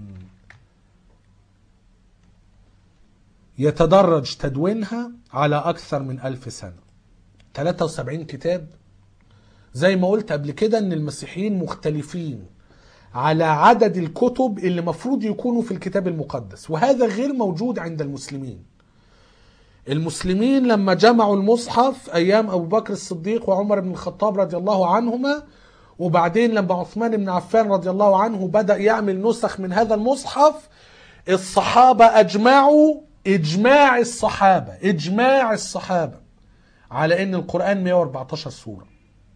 يتدرج تدوينها على أكثر من ألف سنة 73 كتاب زي ما قلت قبل كده ان المسيحيين مختلفين على عدد الكتب اللي مفروض يكونوا في الكتاب المقدس وهذا غير موجود عند المسلمين المسلمين لما جمعوا المصحف ايام ابو بكر الصديق وعمر بن الخطاب رضي الله عنهما وبعدين لما عثمان بن عفان رضي الله عنه بدا يعمل نسخ من هذا المصحف الصحابه اجمعوا اجماع الصحابه اجماع الصحابه على ان القران 114 سوره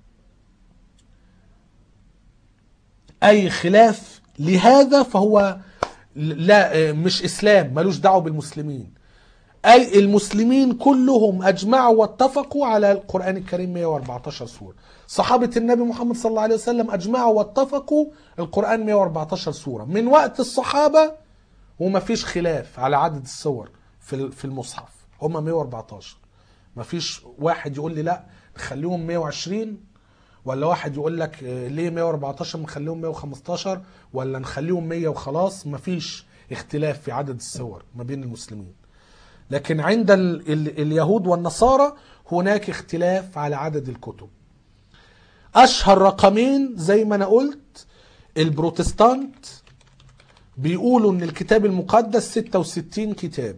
اي خلاف لهذا فهو لا مش اسلام ملوش دعوه بالمسلمين اي المسلمين كلهم اجمعوا واتفقوا على القران الكريم 114 سوره صحابه النبي محمد صلى الله عليه وسلم اجمعوا واتفقوا القران 114 سوره من وقت الصحابه وما فيش خلاف على عدد السور في في المصحف هم 114 ما فيش واحد يقول لي لا نخليهم 120 ولا واحد يقول لك ليه 114 نخليهم 115 ولا نخليهم 100 وخلاص مفيش اختلاف في عدد السور ما بين المسلمين لكن عند ال ال اليهود والنصارى هناك اختلاف على عدد الكتب اشهر رقمين زي ما انا قلت البروتستانت بيقولوا ان الكتاب المقدس 66 كتاب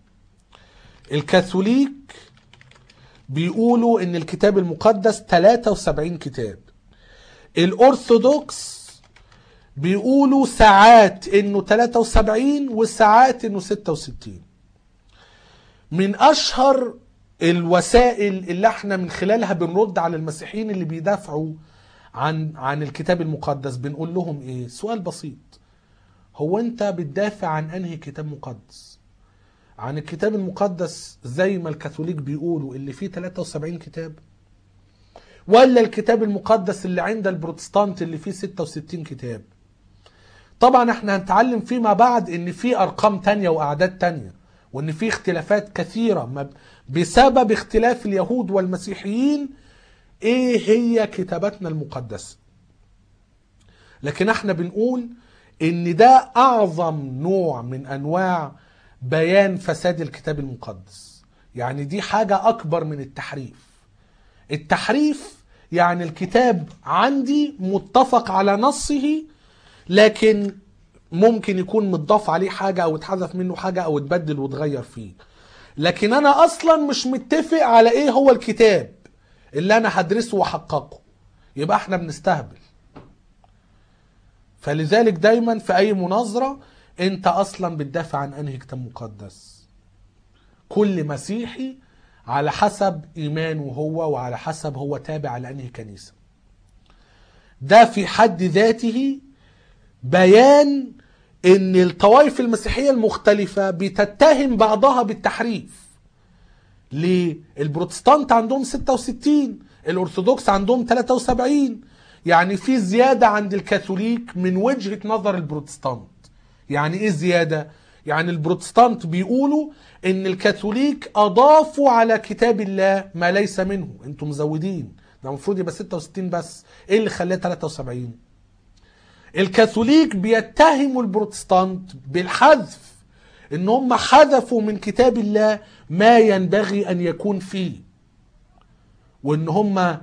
الكاثوليك بيقولوا ان الكتاب المقدس 73 كتاب الارثوذكس بيقولوا ساعات انه 73 وساعات انه 66 من اشهر الوسائل اللي احنا من خلالها بنرد على المسيحيين اللي بيدافعوا عن عن الكتاب المقدس بنقول لهم ايه سؤال بسيط هو انت بتدافع عن انهي كتاب مقدس عن الكتاب المقدس زي ما الكاثوليك بيقولوا اللي فيه 73 كتاب ولا الكتاب المقدس اللي عند البروتستانت اللي فيه 66 كتاب طبعا احنا هنتعلم فيما بعد ان في ارقام تانية واعداد تانية وان في اختلافات كثيرة بسبب اختلاف اليهود والمسيحيين ايه هي كتاباتنا المقدسة لكن احنا بنقول ان ده اعظم نوع من انواع بيان فساد الكتاب المقدس يعني دي حاجة أكبر من التحريف التحريف يعني الكتاب عندي متفق على نصه لكن ممكن يكون متضاف عليه حاجة أو اتحذف منه حاجة أو اتبدل واتغير فيه لكن أنا أصلا مش متفق على إيه هو الكتاب اللي أنا هدرسه وأحققه يبقى احنا بنستهبل فلذلك دايما في أي مناظرة انت اصلا بتدافع عن انهي كتاب مقدس كل مسيحي على حسب ايمانه هو وعلى حسب هو تابع لانهي كنيسه ده في حد ذاته بيان ان الطوائف المسيحيه المختلفه بتتهم بعضها بالتحريف ليه البروتستانت عندهم 66 الارثوذكس عندهم 73 يعني في زياده عند الكاثوليك من وجهه نظر البروتستانت يعني ايه زياده يعني البروتستانت بيقولوا ان الكاثوليك اضافوا على كتاب الله ما ليس منه انتم مزودين ده المفروض يبقى 66 بس ايه اللي خلاه 73 الكاثوليك بيتهموا البروتستانت بالحذف ان هم حذفوا من كتاب الله ما ينبغي ان يكون فيه وان هم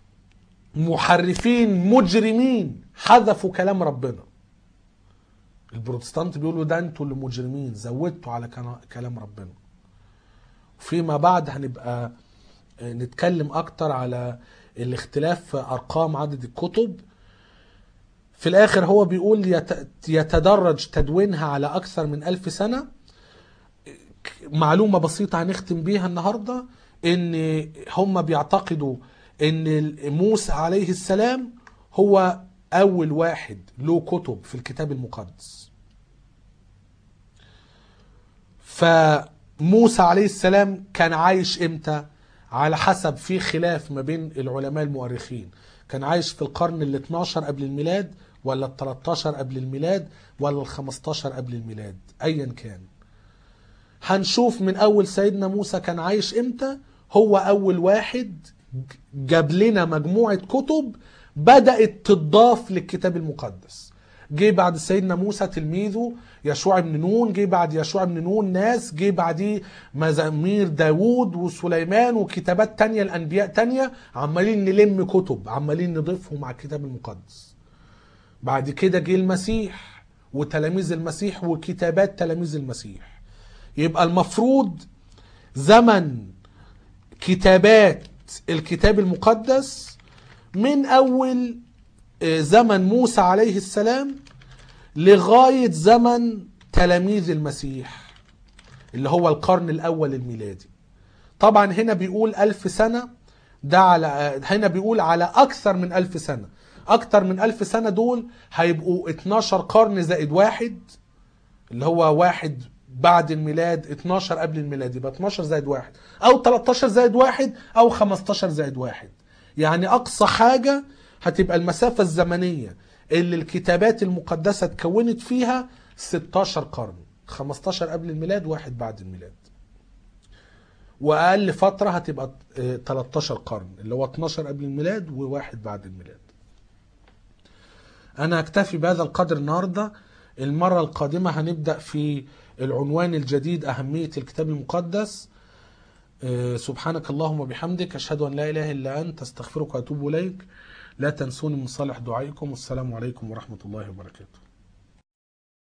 محرفين مجرمين حذفوا كلام ربنا البروتستانت بيقولوا ده انتوا اللي مجرمين زودتوا على كلام ربنا فيما بعد هنبقى نتكلم اكتر على الاختلاف في ارقام عدد الكتب في الاخر هو بيقول يتدرج تدوينها على اكثر من ألف سنة معلومة بسيطة هنختم بيها النهاردة ان هم بيعتقدوا ان موسى عليه السلام هو اول واحد له كتب في الكتاب المقدس فموسى عليه السلام كان عايش امتى على حسب في خلاف ما بين العلماء المؤرخين كان عايش في القرن ال 12 قبل الميلاد ولا ال 13 قبل الميلاد ولا ال 15 قبل الميلاد ايا كان هنشوف من اول سيدنا موسى كان عايش امتى هو اول واحد جاب لنا مجموعة كتب بدأت تضاف للكتاب المقدس جه بعد سيدنا موسى تلميذه يشوع بن نون جه بعد يشوع بن نون ناس جه بعديه مزامير داوود وسليمان وكتابات تانية الأنبياء تانية عمالين نلم كتب عمالين نضيفهم على الكتاب المقدس بعد كده جه المسيح وتلاميذ المسيح وكتابات تلاميذ المسيح يبقى المفروض زمن كتابات الكتاب المقدس من اول زمن موسى عليه السلام لغايه زمن تلاميذ المسيح اللي هو القرن الاول الميلادي طبعا هنا بيقول ألف سنة ده على هنا بيقول على أكثر من ألف سنة أكثر من ألف سنة دول هيبقوا 12 قرن زائد واحد اللي هو واحد بعد الميلاد 12 قبل الميلاد يبقى 12 زائد واحد او 13 زائد واحد او 15 زائد واحد يعني اقصى حاجة هتبقى المسافة الزمنية اللي الكتابات المقدسة اتكونت فيها 16 قرن 15 قبل الميلاد واحد بعد الميلاد واقل فترة هتبقى 13 قرن اللي هو 12 قبل الميلاد وواحد بعد الميلاد انا اكتفي بهذا القدر النهارده المرة القادمة هنبدأ في العنوان الجديد أهمية الكتاب المقدس سبحانك اللهم وبحمدك أشهد أن لا إله إلا أنت أستغفرك وأتوب إليك لا تنسوني من صالح دعائكم والسلام عليكم ورحمة الله وبركاته